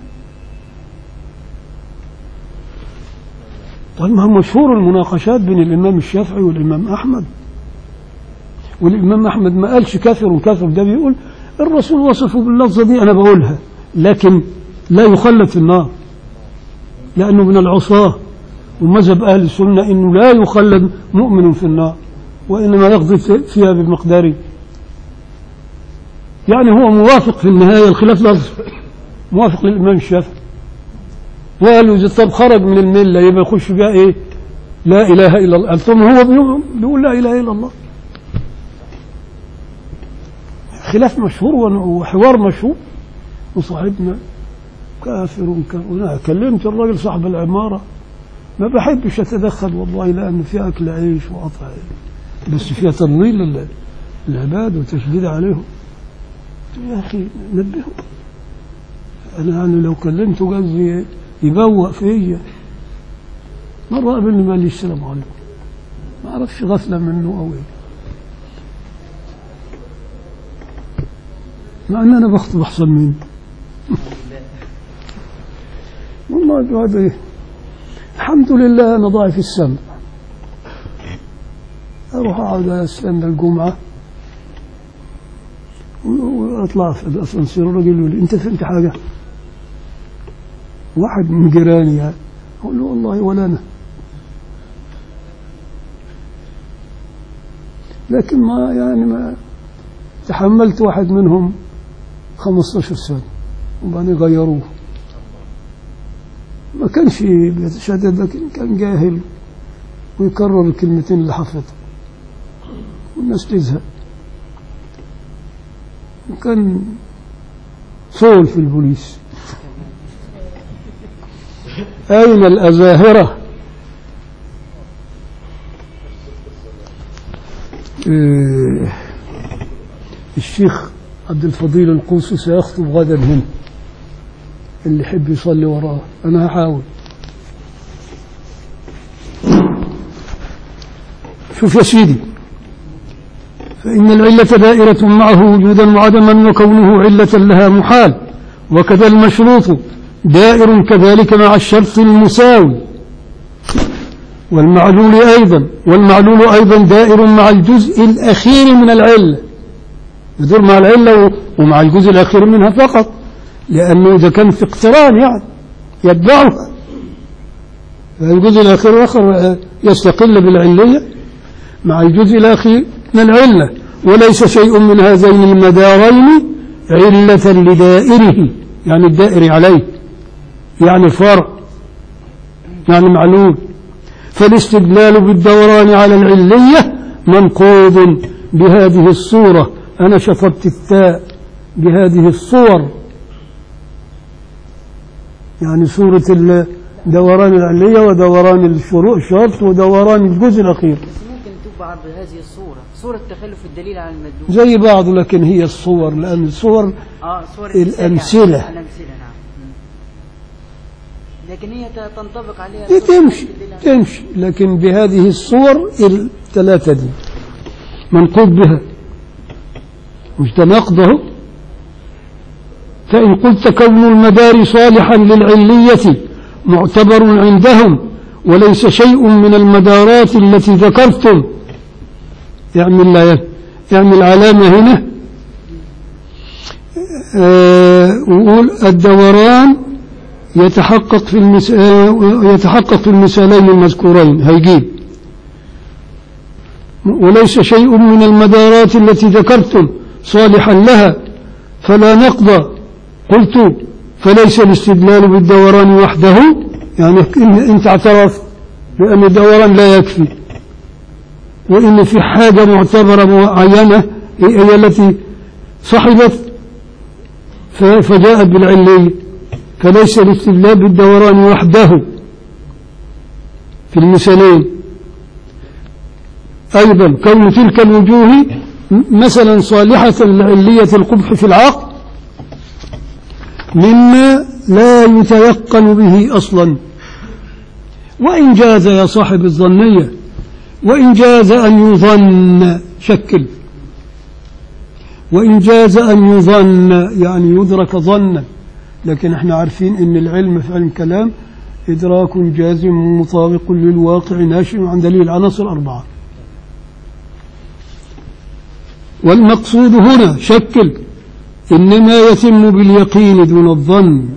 طيب ما هو مشهور المناقشات بين الامام الشافعي والامام احمد والامام احمد ما قالش كافر وكافر ده بيقول الرسول وصفه باللفظه دي انا بقولها لكن لا يخلد في النار لانه من العصاه ومذهب اهل السنه انه لا يخلد مؤمن في النار وانما يقضي فيها بمقداره يعني هو موافق في النهايه الخلاف لفظ موافق للامام الشافعي وقال له إذا طب خرج من المله يبقى يخش بقى ايه؟ لا اله الا الله قال ثم هو بيقول- بيقول لا اله الا الله خلاف مشهور وحوار مشهور وصاحبنا كافر كافر أنا كلمت الراجل صاحب العمارة ما بحبش أتدخل والله لأن فيها أكل عيش وقطع عيش. بس فيها تضليل لل- للعباد وتشديد عليهم يا أخي نبههم أنا يعني لو كلمته قصدي يبوق فيا مرة قابلني قال لي السلام عليكم ما أعرفش غفلة منه أو إيه مع ان انا بخطب احسن منه والله الواحد ايه الحمد لله انا ضايع في السمع اروح اقعد استنى الجمعه و- واطلع في الاسانسير الراجل يقول لي انت فهمت حاجه واحد من جيراني يعني اقول له والله ولا انا لكن ما يعني ما تحملت واحد منهم 15 سنة وبعدين غيروه ما كانش بيتشدد لكن كان جاهل ويكرر الكلمتين اللي حفظها والناس تزهق وكان صول في البوليس أين الأزاهرة إيه الشيخ عبد الفضيل القوسي سيخطب غدا هنا اللي يحب يصلي وراه أنا هحاول شوف يا سيدي فإن العلة دائرة معه وجودا وعدما وكونه علة لها محال وكذا المشروط دائر كذلك مع الشرط المساوي والمعلول أيضا والمعلول أيضا دائر مع الجزء الأخير من العلة يدور مع العلة و- ومع الجزء الأخير منها فقط لأنه إذا كان في اقتران يعني يتبعها الجزء الأخير آخر يستقل بالعلية مع الجزء الأخير من العلة وليس شيء من هذين المدارين علة لدائره يعني الدائر عليه يعني فرع يعني معلول فالاستدلال بالدوران على العلية منقوض بهذه الصورة أنا شطبت التاء بهذه الصور يعني صورة ال- دوران العلية ودوران الشروط الشرط ودوران الجزء الأخير بس ممكن تبقى بهذه الصورة صورة تخلف الدليل على المدلول زي بعض لكن هي الصور لأن الصور اه صور الأمثلة. الأمثلة نعم لكن هي ت- تنطبق عليها دي صورة تمشي الدليل على- تمشي لكن بهذه الصور الثلاثة دي منقوط بها مش ده نقضه فإن قلت كون المدار صالحا للعلية معتبر عندهم وليس شيء من المدارات التي ذكرتم اعمل لا اعمل علامة هنا آه، وقول الدوران يتحقق في المس... آه، يتحقق في المثالين المذكورين هيجيب وليس شيء من المدارات التي ذكرتم صالحا لها فلا نقضى قلت فليس الاستدلال بالدوران وحده يعني إن انت اعترفت بأن الدوران لا يكفي وإن في حاجة معتبرة معينة هي التي صحبت ف- فجاءت بالعلية فليس الاستدلال بالدوران وحده في المثالين أيضا كون تلك الوجوه م- مثلا صالحة لعلية القبح في العقل مما لا يتيقن به أصلا وإن جاز يا صاحب الظنية وإن جاز أن يظن شكل وإن جاز أن يظن يعني يدرك ظنا لكن احنا عارفين ان العلم في علم الكلام إدراك جازم مطابق للواقع ناشئ عن دليل العناصر الأربعة والمقصود هنا شكل إنما يتم باليقين دون الظن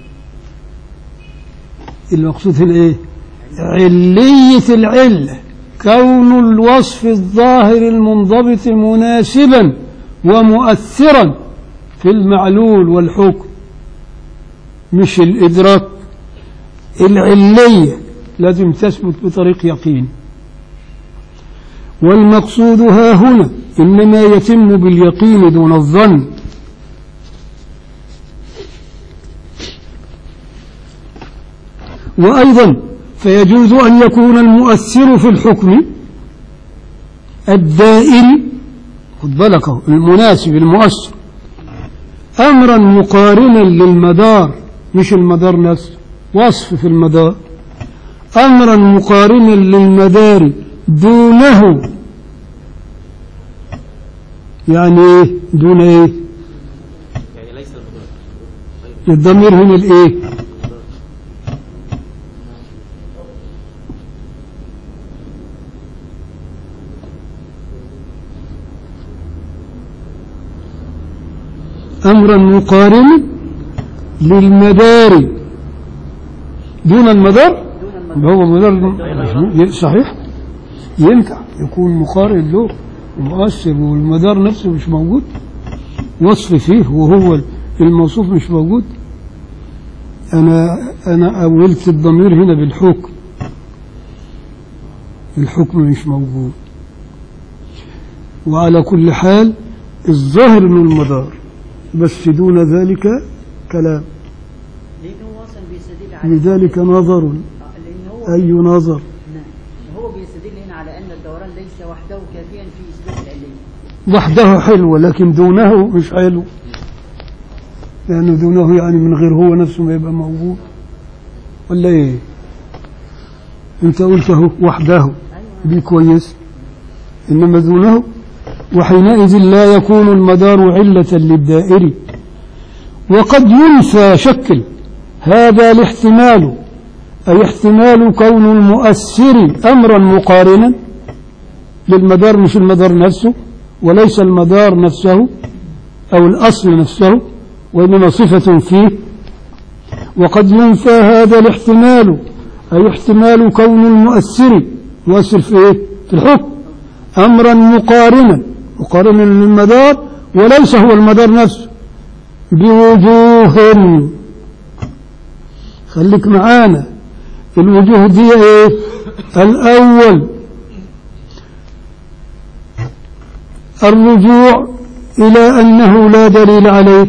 المقصود هنا إيه علية العلة كون الوصف الظاهر المنضبط مناسبا ومؤثرا في المعلول والحكم مش الإدراك العلية لازم تثبت بطريق يقين والمقصود ها هنا إنما يتم باليقين دون الظن وأيضا فيجوز أن يكون المؤثر في الحكم الدائم خد بالك أهو، المناسب المؤثر أمرا مقارنا للمدار مش المدار نفسه وصف في المدار أمرا مقارنا للمدار دونه يعني إيه دون إيه يعني ليس المدار الضمير هنا الإيه أمرا مقارنا للمدار دون المدار هو مدار صحيح ينفع يكون مقارن له ومؤثر والمدار نفسه مش موجود وصف فيه وهو الموصوف مش موجود أنا أنا أولت الضمير هنا بالحكم الحكم مش موجود وعلى كل حال الظاهر من المدار بس دون ذلك كلام لأنه هو أصلا بيستدل على لذلك نظر آه، لأن هو أي نظر نعم. هو بيستدل هنا على أن الدوران ليس وحده كافيا في إثبات العلية وحده حلو لكن دونه مش حلو لأنه دونه يعني من غير هو نفسه ما يبقى موجود ولا إيه أنت قلته وحده دي كويس إنما دونه وحينئذ لا يكون المدار علة للدائر وقد ينفى شكل هذا الاحتمال أي احتمال كون المؤثر أمرا مقارنا للمدار مش المدار نفسه وليس المدار نفسه أو الأصل نفسه وإنما صفة فيه وقد ينفى هذا الاحتمال أي احتمال كون المؤثر مؤثر في إيه؟ في الحكم أمرا مقارنا مقارنا للمدار وليس هو المدار نفسه بوجوه خليك معانا الوجوه دي ايه الأول الرجوع إلى أنه لا دليل عليه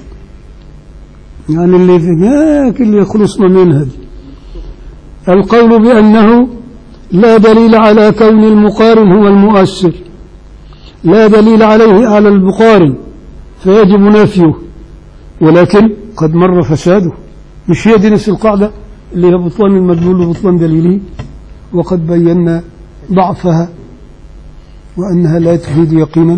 يعني اللي في هناك اللي يخلصنا منها دي. القول بأنه لا دليل على كون المقارن هو المؤثر لا دليل عليه على المقارن فيجب نفيه ولكن قد مر فساده مش هي دي نفس القاعدة اللي هي بطلان المدلول وبطلان دليله وقد بينا ضعفها وأنها لا تفيد يقينا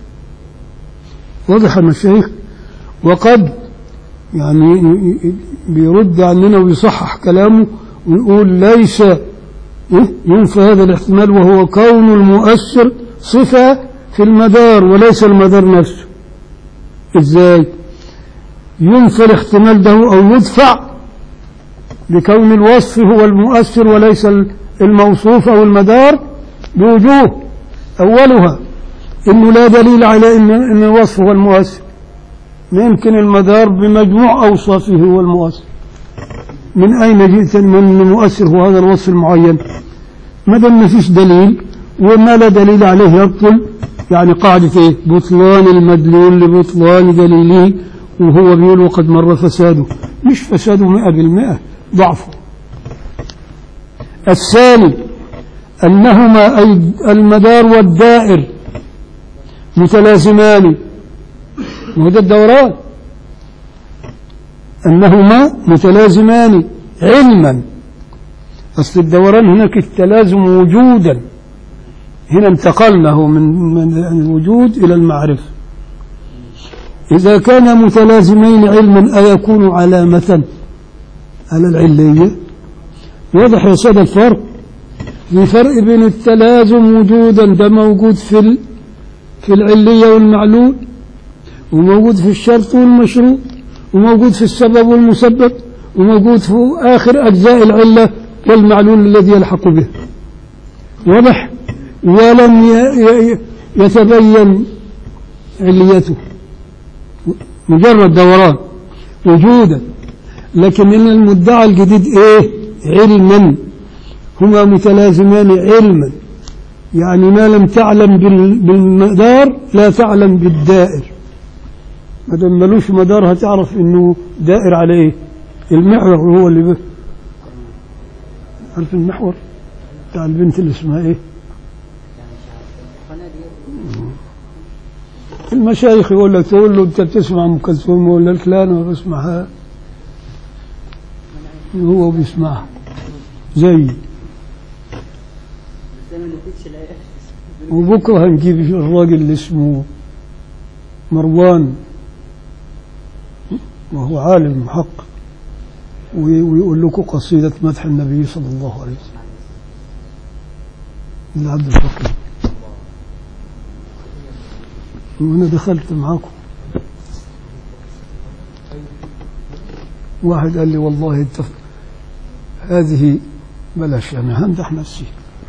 واضح المشايخ وقد يعني بيرد عننا ويصحح كلامه ويقول ليس ينفى هذا الاحتمال وهو كون المؤثر صفة في المدار وليس المدار نفسه ازاي ينفى الاحتمال ده أو يدفع بكون الوصف هو المؤثر وليس الموصوف أو المدار بوجوه أولها إنه لا دليل على إن, إن الوصف هو المؤثر يمكن المدار بمجموع أوصافه هو المؤثر من أين جئت من المؤثر هو هذا الوصف المعين ما دام ما فيش دليل وما لا دليل عليه يبطل يعني قاعدة إيه بطلان المدلول لبطلان دليله وهو بيقول وقد مر فساده مش فساده مئة بالمئة ضعفه الثاني أنهما أي المدار والدائر متلازمان وهذا الدوران أنهما متلازمان علما أصل الدوران هناك التلازم وجودا هنا انتقلناه من, من الوجود إلى المعرفة إذا كان متلازمين علما أيكون علامة على العلية واضح يا سادة الفرق في فرق بين التلازم وجودا ده موجود في ال... في العلية والمعلول وموجود في الشرط والمشروط وموجود في السبب والمسبب وموجود في آخر أجزاء العلة والمعلول الذي يلحق به واضح ولم ي... ي... يتبين عليته مجرد دوران وجودا لكن إن المدعى الجديد إيه علما هما متلازمان علما يعني ما لم تعلم بالمدار لا تعلم بالدائر ما دام ملوش مدار هتعرف انه دائر على ايه المحور هو اللي به عارف المحور بتاع البنت اللي اسمها ايه المشايخ يقول لك تقول له انت بتسمع ام كلثوم يقول لك لا انا ما بسمعها هو بيسمعها زي وبكره هنجيب الراجل اللي اسمه مروان وهو عالم حق ويقول لكم قصيدة مدح النبي صلى الله عليه وسلم لعبد الفقير وأنا دخلت معاكم واحد قال لي والله انت هذه بلاش أنا همدح نفسي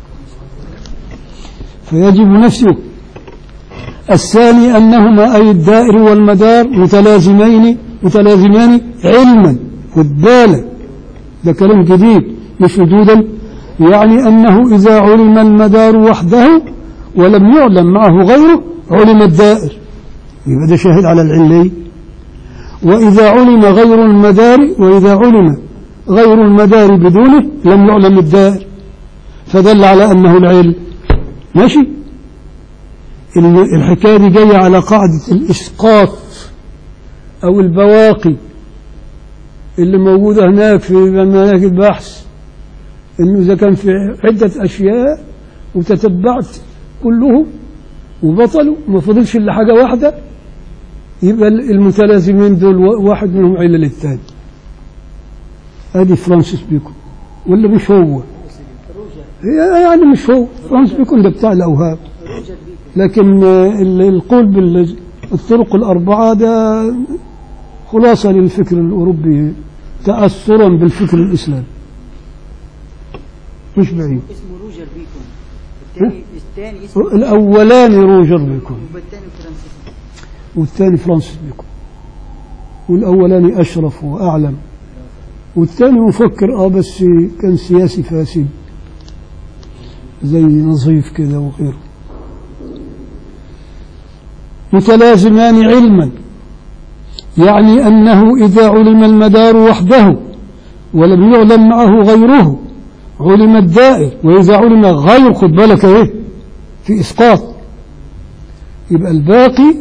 فيجب نفسه الثاني أنهما أي الدائر والمدار متلازمين متلازمان علما خد بالك ده كلام جديد مش وجودا يعني أنه إذا علم المدار وحده ولم يعلم معه غيره علم الدائر يبقى ده شاهد على العلي وإذا علم غير المدار وإذا علم غير المدار بدونه لم يعلم الدائر فدل على أنه العلم ماشي الحكاية دي جاية على قاعدة الإسقاط أو البواقي اللي موجودة هناك في مناهج البحث إنه إذا كان في عدة أشياء وتتبعت كلهم وبطلوا ما فضلش إلا حاجة واحدة يبقى المتلازمين دول واحد منهم علة للتاني ادي فرانسيس بيكون ولا مش هو يعني مش هو فرانسيس بيكون ده بتاع الاوهام لكن القول بالطرق الاربعه ده خلاصه للفكر الاوروبي تاثرا بالفكر الاسلامي مش بعيد اسمه روجر بيكون الثاني الثاني اسمه الاولاني روجر بيكون والثاني فرانسيس والثاني فرانسيس بيكون والاولاني اشرف واعلم والثاني مفكر اه بس كان سياسي فاسد زي نظيف كده وغيره متلازمان علما يعني أنه إذا علم المدار وحده ولم يعلم معه غيره علم الدائر وإذا علم غير خد بالك إيه في إسقاط يبقى الباقي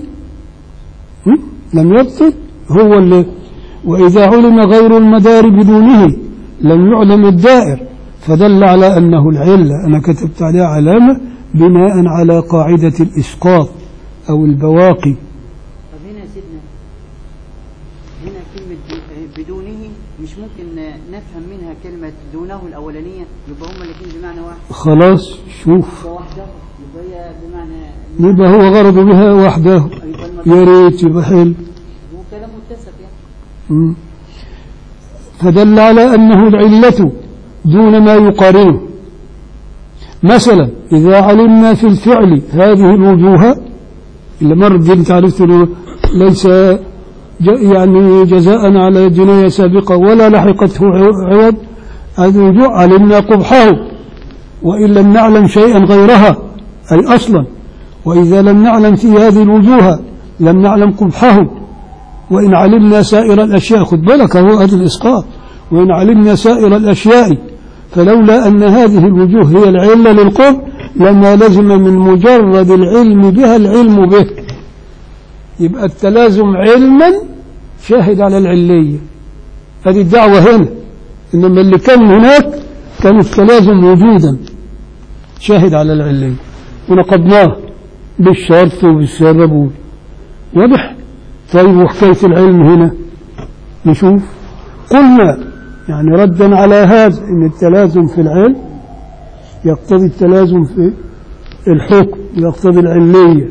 لم يبطل هو اللي وإذا علم غير المدار بدونه لم يعلم الدائر فدل على أنه العلة أنا كتبت عليها علامة بناء على قاعدة الإسقاط أو البواقي طب هنا يا سيدنا هنا كلمة دو- بدونه مش ممكن نفهم منها كلمة دونه الأولانية يبقى هما الاثنين بمعنى واحد خلاص شوف يبقى وحده يبقى هي بمعنى يبقى هو غرض بها وحده يبقى يا المراد ريت يبقى حلو هو كلام متسق يعني مم. فدل على أنه العلة دون ما يقارنه مثلا إذا علمنا في الفعل هذه الوجوه اللي مر دي انت عرفت إنه ليس ج- يعني جزاء على جناية سابقة ولا لحقته عو- عوض هذه الوجوه علمنا قبحه وإن لم نعلم شيئا غيرها أي أصلا وإذا لم نعلم في هذه الوجوه لم نعلم قبحه وإن علمنا سائر الأشياء خد بالك هو هذا الإسقاط وإن علمنا سائر الأشياء فلولا أن هذه الوجوه هي العلة للقرب لما لزم من مجرد العلم بها العلم به يبقى التلازم علما شاهد على العلية هذه الدعوة هنا إنما اللي كان هناك كان التلازم وجودا شاهد على العلية ونقضناه بالشرط وبالسبب واضح طيب وحكاية العلم هنا نشوف قلنا يعني ردا على هذا ان التلازم في العلم يقتضي التلازم في الحكم يقتضي العلية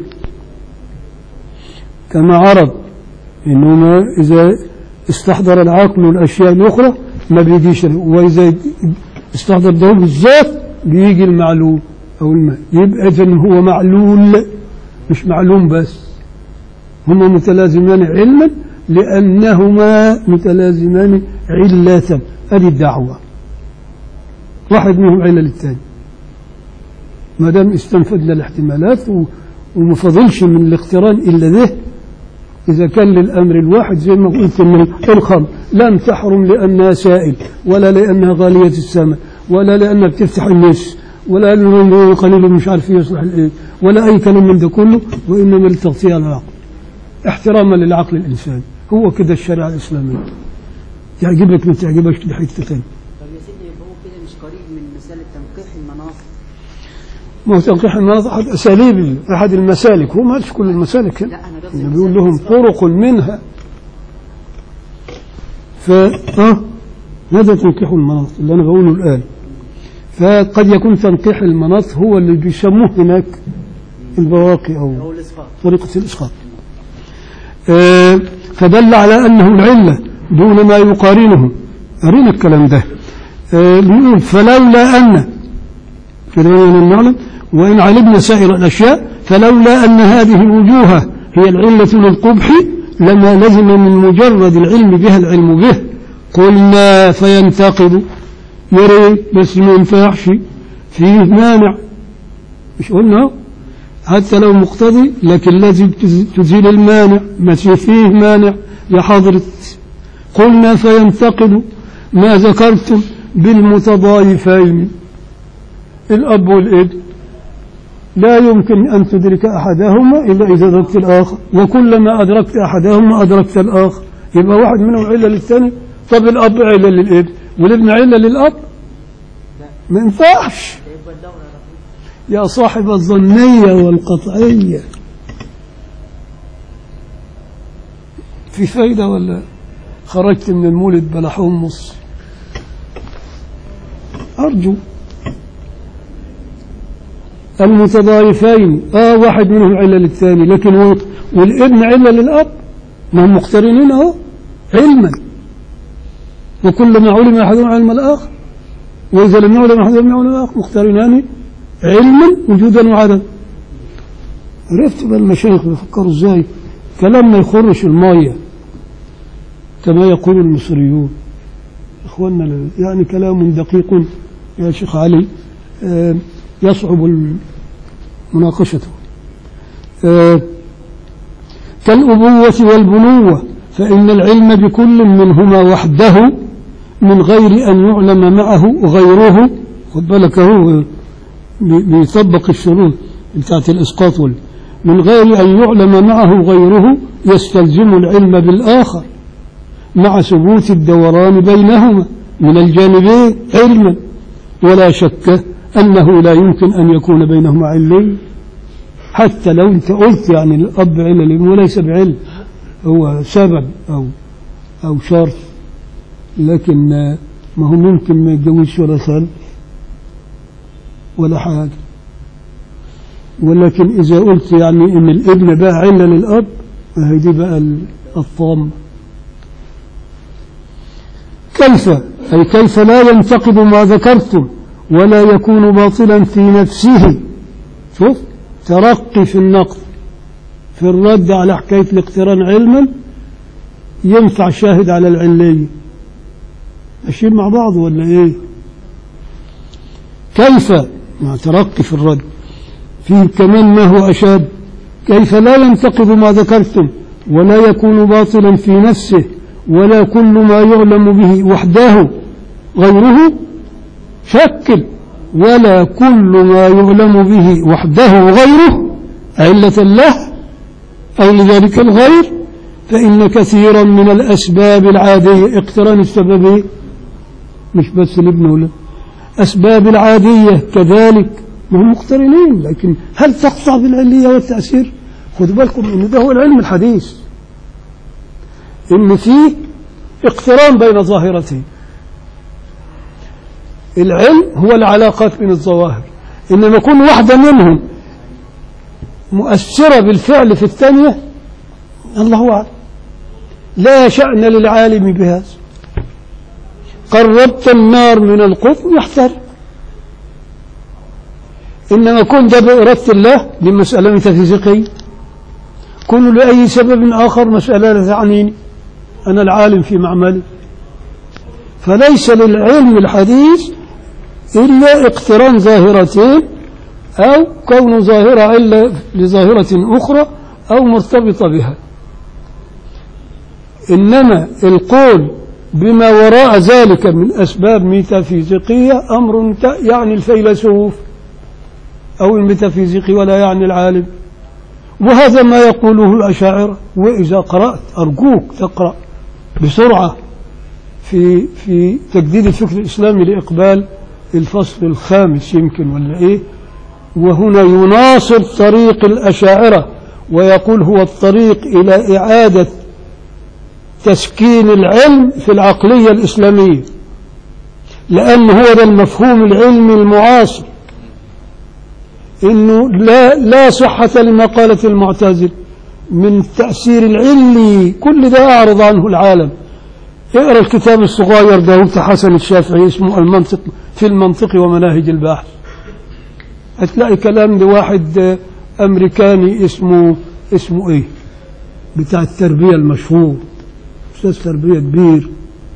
كما عرض انه ما اذا استحضر العقل الاشياء الاخرى ما بيجيش واذا استحضر ده بالذات بيجي المعلوم او الماء يبقى اذا هو معلول مش معلوم بس هما متلازمان علما لأنهما متلازمان علة هذه الدعوة واحد منهم علة للثاني ما دام استنفذنا الاحتمالات و- وما فضلش من الاقتران إلا ده إذا كان للأمر الواحد زي ما قلت إن الخمر لم تحرم لأنها سائل ولا لأنها غالية الثمن ولا لأنها بتفتح النفس ولا لأنه قليل مش عارف يصلح الإيه ولا أي كلام من ده كله وإنما لتغطية على العقل احتراما للعقل الإنساني هو كده الشريعة الإسلامية يعجبك ما تعجبكش دي حته تاني طب يا سيدي يبقى هو كده مش قريب من مسألة تنقيح المناصب ما هو تنقيح المناطق أحد أساليب أحد المسالك هو ما قالش كل المسالك لا أنا قصدي إنه بيقول مسألة لهم الإسقاط. طرق منها ف آه هذا تنقيح المناط اللي أنا بقوله الآن فقد يكون تنقيح المناط هو اللي بيسموه هناك البواقي أو أو الإسقاط طريقة الإسقاط آه، فدل على أنه العلة دون ما يقارنه أرينا الكلام ده آه، بيقول فلولا أن كده من نعلم وإن علمنا سائر الأشياء فلولا أن هذه الوجوه هي العلة للقبح لما لزم من مجرد العلم بها العلم به قلنا فينتقد يا ريت بس ما ينفعش فيه مانع مش قلنا حتى لو مقتضي لكن لازم تز- تزيل المانع ما فيه مانع يا حضرة قلنا فينتقد ما ذكرتم بالمتضايفين الأب والابن لا يمكن أن تدرك أحدهما إلا إذا أدركت الآخر وكلما أدركت أحدهما أدركت الآخر يبقى واحد منهم علة للثاني طب الأب علة للابن والابن علة للأب ما ينفعش يبقى الدورة رقم يا صاحب الظنية والقطعية في فايدة ولا خرجت من المولد بلا حمص أرجو المتضايفين آه واحد منهم علة للثاني لكن هو والابن علة للأب ما هم مقترنين أهو علما وكلما علم أحدهم علم الآخر وإذا لم يعلم أحدهم علم الآخر مقترنان علما وجودا وعدم عرفت بقى المشايخ بيفكروا ازاي كلام ما يخرش المية كما يقول المصريون اخواننا ال- يعني كلام دقيق يا شيخ علي آه، يصعب مناقشته آه، كالأبوة والبنوة فإن العلم بكل منهما وحده من غير أن يعلم معه غيره خد بالك هو بي- بيطبق الشروط بتاعت الإسقاط وال- من غير أن يعلم معه غيره يستلزم العلم بالآخر مع ثبوت الدوران بينهما من الجانبين علما ولا شك أنه لا يمكن أن يكون بينهما علي حتى لو أنت قلت يعني الأب علل وليس بعلم هو سبب أو أو شرط لكن آه، ما هو ممكن ما يتجوزش ولا خال ولا حاجة ولكن إذا قلت يعني إن الابن بقى علة للأب هي دي بقى الطامة كيف أي كيف لا ينتقد ما ذكرتم ولا يكون باطلا في نفسه شوف ترقي في النقد في الرد على حكاية الاقتران علما ينفع شاهد على العلية ماشيين مع بعض ولا ايه كيف مع ترقي في الرد فيه كمان ما هو أشاد كيف لا ينتقد ما ذكرتم ولا يكون باطلا في نفسه ولا كل ما يعلم به وحده غيره شكل ولا كل ما يعلم به وحده غيره علة له أو لذلك الغير فإن كثيرا من الأسباب العادية اقتران السبب مش بس الابن ولا أسباب العادية كذلك هم مقترنين لكن هل تقطع بالعلية والتأثير خذوا بالكم إن ده هو العلم الحديث إن فيه اقتران بين ظاهرتين العلم هو العلاقات بين الظواهر إنما يكون واحدة منهم مؤثرة بالفعل في الثانية الله أعلم لا شأن للعالم بهذا قربت النار من القطن يحترق إنما كن ده بإرادة الله دي مسألة ميتافيزيقية كن لأي سبب آخر مسألة لا تعنيني أنا العالم في معملي فليس للعلم الحديث إلا اقتران ظاهرتين أو كون ظاهرة علة لظاهرة أخرى أو مرتبطة بها إنما القول بما وراء ذلك من أسباب ميتافيزيقية أمر يعني الفيلسوف أو الميتافيزيقي ولا يعني العالم وهذا ما يقوله الأشاعرة وإذا قرأت أرجوك تقرأ بسرعة في في تجديد الفكر الإسلامي لإقبال الفصل الخامس يمكن ولا إيه وهنا يناصر طريق الأشاعرة ويقول هو الطريق إلى إعادة تسكين العلم في العقلية الإسلامية لأن هو ده المفهوم العلمي المعاصر إنه لا لا صحة لما قالت المعتزل من تأثير العلي كل ده أعرض عنه العالم اقرأ الكتاب الصغير ده بتاع حسن الشافعي اسمه المنطق في المنطق ومناهج البحث هتلاقي كلام لواحد أمريكاني اسمه اسمه إيه بتاع التربية المشهور أستاذ تربية كبير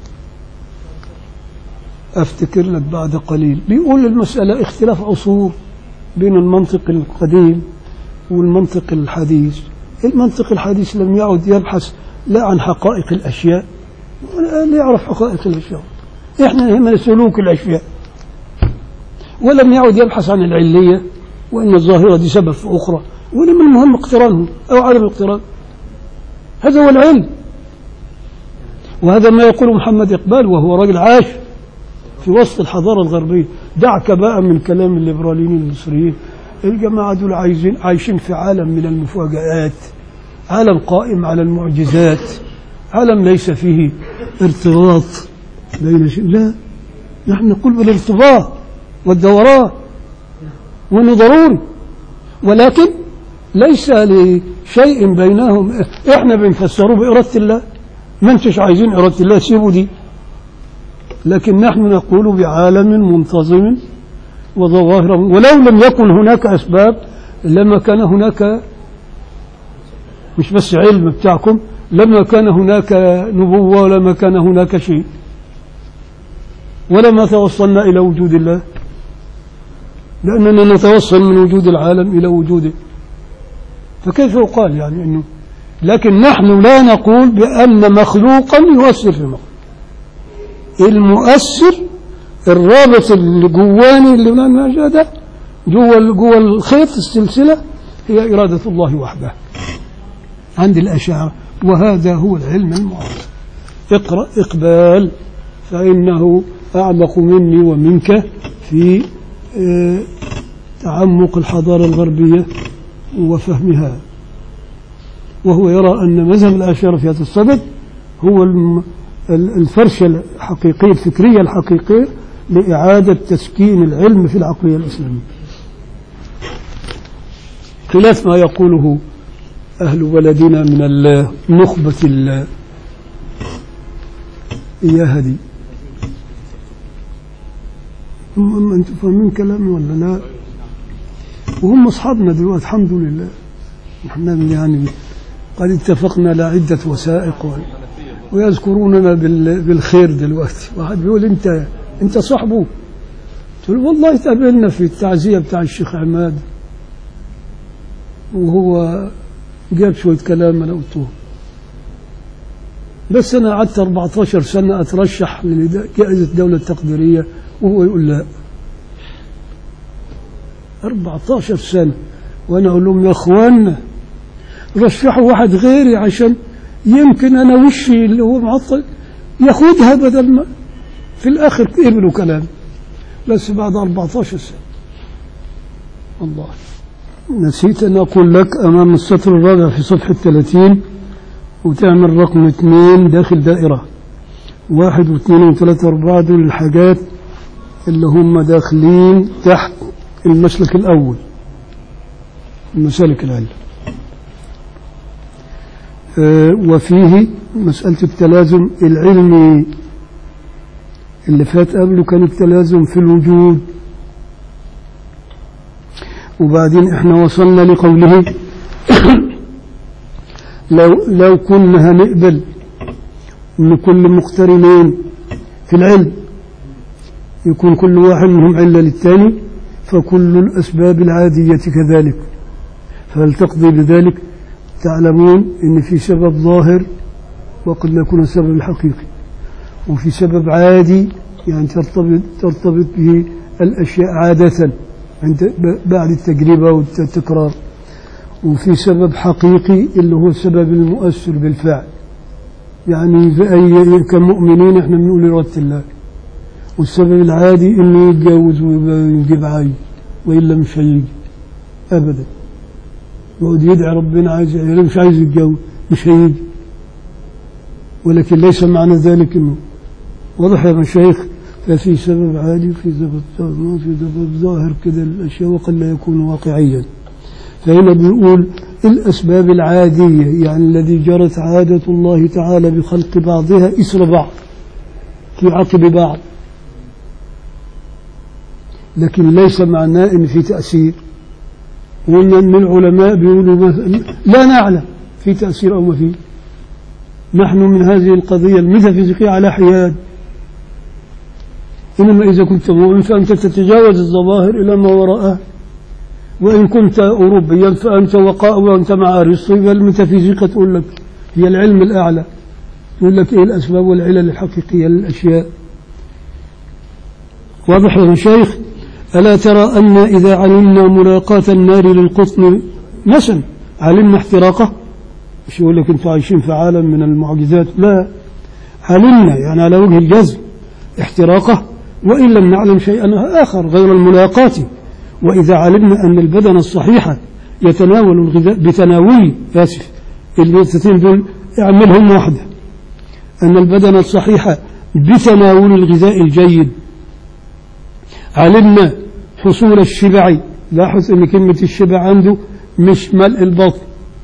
أفتكر لك بعد قليل بيقول المسألة اختلاف عصور بين المنطق القديم والمنطق الحديث المنطق الحديث لم يعد يبحث لا عن حقائق الأشياء ولا يعرف حقائق الأشياء إحنا يهمنا سلوك الأشياء ولم يعد يبحث عن العلية وأن الظاهرة دي سبب في أخرى ولم المهم اقترانه أو عدم الاقتران هذا هو العلم وهذا ما يقول محمد إقبال وهو راجل عاش في وسط الحضارة الغربية دعك بقى من كلام الليبراليين المصريين الجماعة دول عايزين عايشين في عالم من المفاجآت عالم قائم على المعجزات عالم ليس فيه ارتباط بين شيء لا نحن نقول بالارتباط والدوران وانه ضروري ولكن ليس لشيء بينهم احنا بنفسره بإرادة الله ما انتش عايزين إرادة الله سيبوا دي لكن نحن نقول بعالم منتظم وظواهر ولو لم يكن هناك أسباب لما كان هناك مش بس علم بتاعكم لما كان هناك نبوة ولما كان هناك شيء ولما توصلنا إلى وجود الله لأننا نتوصل من وجود العالم إلى وجوده فكيف يقال يعني أنه لكن نحن لا نقول بأن مخلوقا يؤثر في المخلوق المؤثر الرابط اللي جواني اللي ما ده جوا جوا الخيط السلسلة هي إرادة الله وحده عند الأشاعرة وهذا هو العلم المعاصر اقرأ إقبال فإنه أعمق مني ومنك في آه، تعمق الحضارة الغربية وفهمها وهو يرى أن مذهب الأشاعرة في هذا الصدد هو الم- ال- الفرشة الحقيقية الفكرية الحقيقية لإعادة تسكين العلم في العقلية الإسلامية خلاف ما يقوله أهل بلدنا من النخبة ال- يا هدي هم انتم فاهمين كلامي ولا لا وهم اصحابنا دلوقتي الحمد لله احنا يعني قد اتفقنا على عدة وثائق و- ويذكروننا بال- بالخير دلوقتي واحد بيقول انت انت صاحبه قلت له والله تقابلنا في التعزية بتاع الشيخ عماد وهو جاب شوية كلام انا قلته بس انا قعدت 14 سنة اترشح لجائزة الدولة التقديرية وهو يقول لا 14 سنة وانا اقول لهم يا اخوانا رشحوا واحد غيري عشان يمكن انا وشي اللي هو معطل ياخدها بدل ما في الاخر قبلوا كلام بس بعد 14 سنة الله نسيت ان اقول لك امام السطر الرابع في صفحة 30 وتعمل رقم اثنين داخل دائرة واحد واثنين وثلاثة واربعة دول الحاجات اللي هم داخلين تحت المسلك الأول المسالك العلة آه، وفيه مسألة التلازم العلمي اللي فات قبله كان التلازم في الوجود وبعدين احنا وصلنا لقوله لو لو كنا هنقبل ان كل مقترنين في العلم يكون كل واحد منهم علة للثاني فكل الأسباب العادية كذلك فهل تقضي بذلك تعلمون ان في سبب ظاهر وقد لا يكون السبب الحقيقي وفي سبب عادي يعني ترتبط ترتبط به الأشياء عادة عند بعد التجربة والتكرار وفي سبب حقيقي اللي هو السبب المؤثر بالفعل يعني في أي كمؤمنين احنا بنقول إرادة الله والسبب العادي انه يتجوز ويجيب عيل والا مش هيجي ابدا يقعد يدعي ربنا عايز يعني مش عايز يتجوز مش هيجي ولكن ليس معنى ذلك انه واضح يا مشايخ ففي سبب عادي وفي سبب في سبب ظاهر كده الاشياء وقد لا يكون واقعيا فهنا بيقول الاسباب العاديه يعني الذي جرت عاده الله تعالى بخلق بعضها اثر بعض في عقب بعض لكن ليس معناه ان في تاثير وان من العلماء بيقولوا مثلا لا نعلم في تاثير او ما في نحن من هذه القضيه الميتافيزيقيه على حياد انما اذا كنت مؤمن فانت تتجاوز الظواهر الى ما وراءها وان كنت اوروبيا فانت وقاء وانت مع ارسطو يبقى الميتافيزيقا تقول لك هي العلم الاعلى يقول لك ايه الاسباب والعلل الحقيقيه للاشياء واضح يا مشايخ ألا ترى أن إذا علمنا ملاقاة النار للقطن مثلا علمنا احتراقه مش يقول لك أنتم عايشين في عالم من المعجزات لا علمنا يعني على وجه الجزم احتراقه وإن لم نعلم شيئا آخر غير الملاقاة وإذا علمنا أن البدن الصحيح يتناول الغذاء بتناول آسف النقطتين دول اعملهم واحدة أن البدن الصحيح بتناول الغذاء الجيد علمنا حصول الشبع لاحظ ان كلمة الشبع عنده مش ملء البطن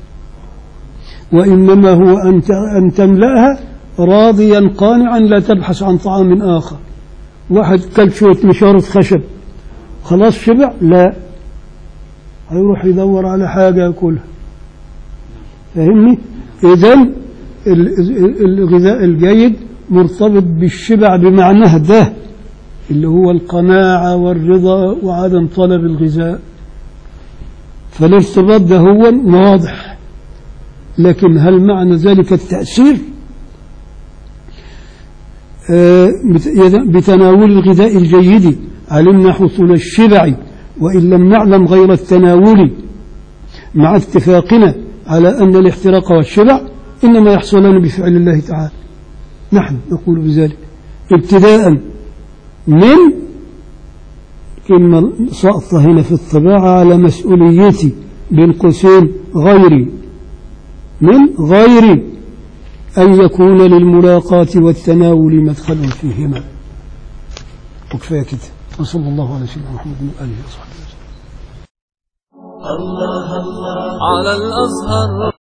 وإنما هو أن أن تملأها راضيا قانعا لا تبحث عن طعام آخر واحد كل شوية مشارة خشب خلاص شبع لا هيروح يدور على حاجة ياكلها فاهمني إذا الغذاء الجيد مرتبط بالشبع بمعناه ده اللي هو القناعة والرضا وعدم طلب الغذاء فالارتباط ده هو واضح لكن هل معنى ذلك التأثير آه بتناول الغذاء الجيد علمنا حصول الشبع وإن لم نعلم غير التناول مع اتفاقنا على أن الاحتراق والشبع إنما يحصلان بفعل الله تعالى نحن نقول بذلك ابتداء من كلمة ساقطة هنا في الطباعة على مسؤوليتي بين قوسين غيري من غير أن يكون للملاقاة والتناول مدخل فيهما وكفاية كده وصلى الله على سيدنا محمد وآله وصحبه وسلم على الأزهر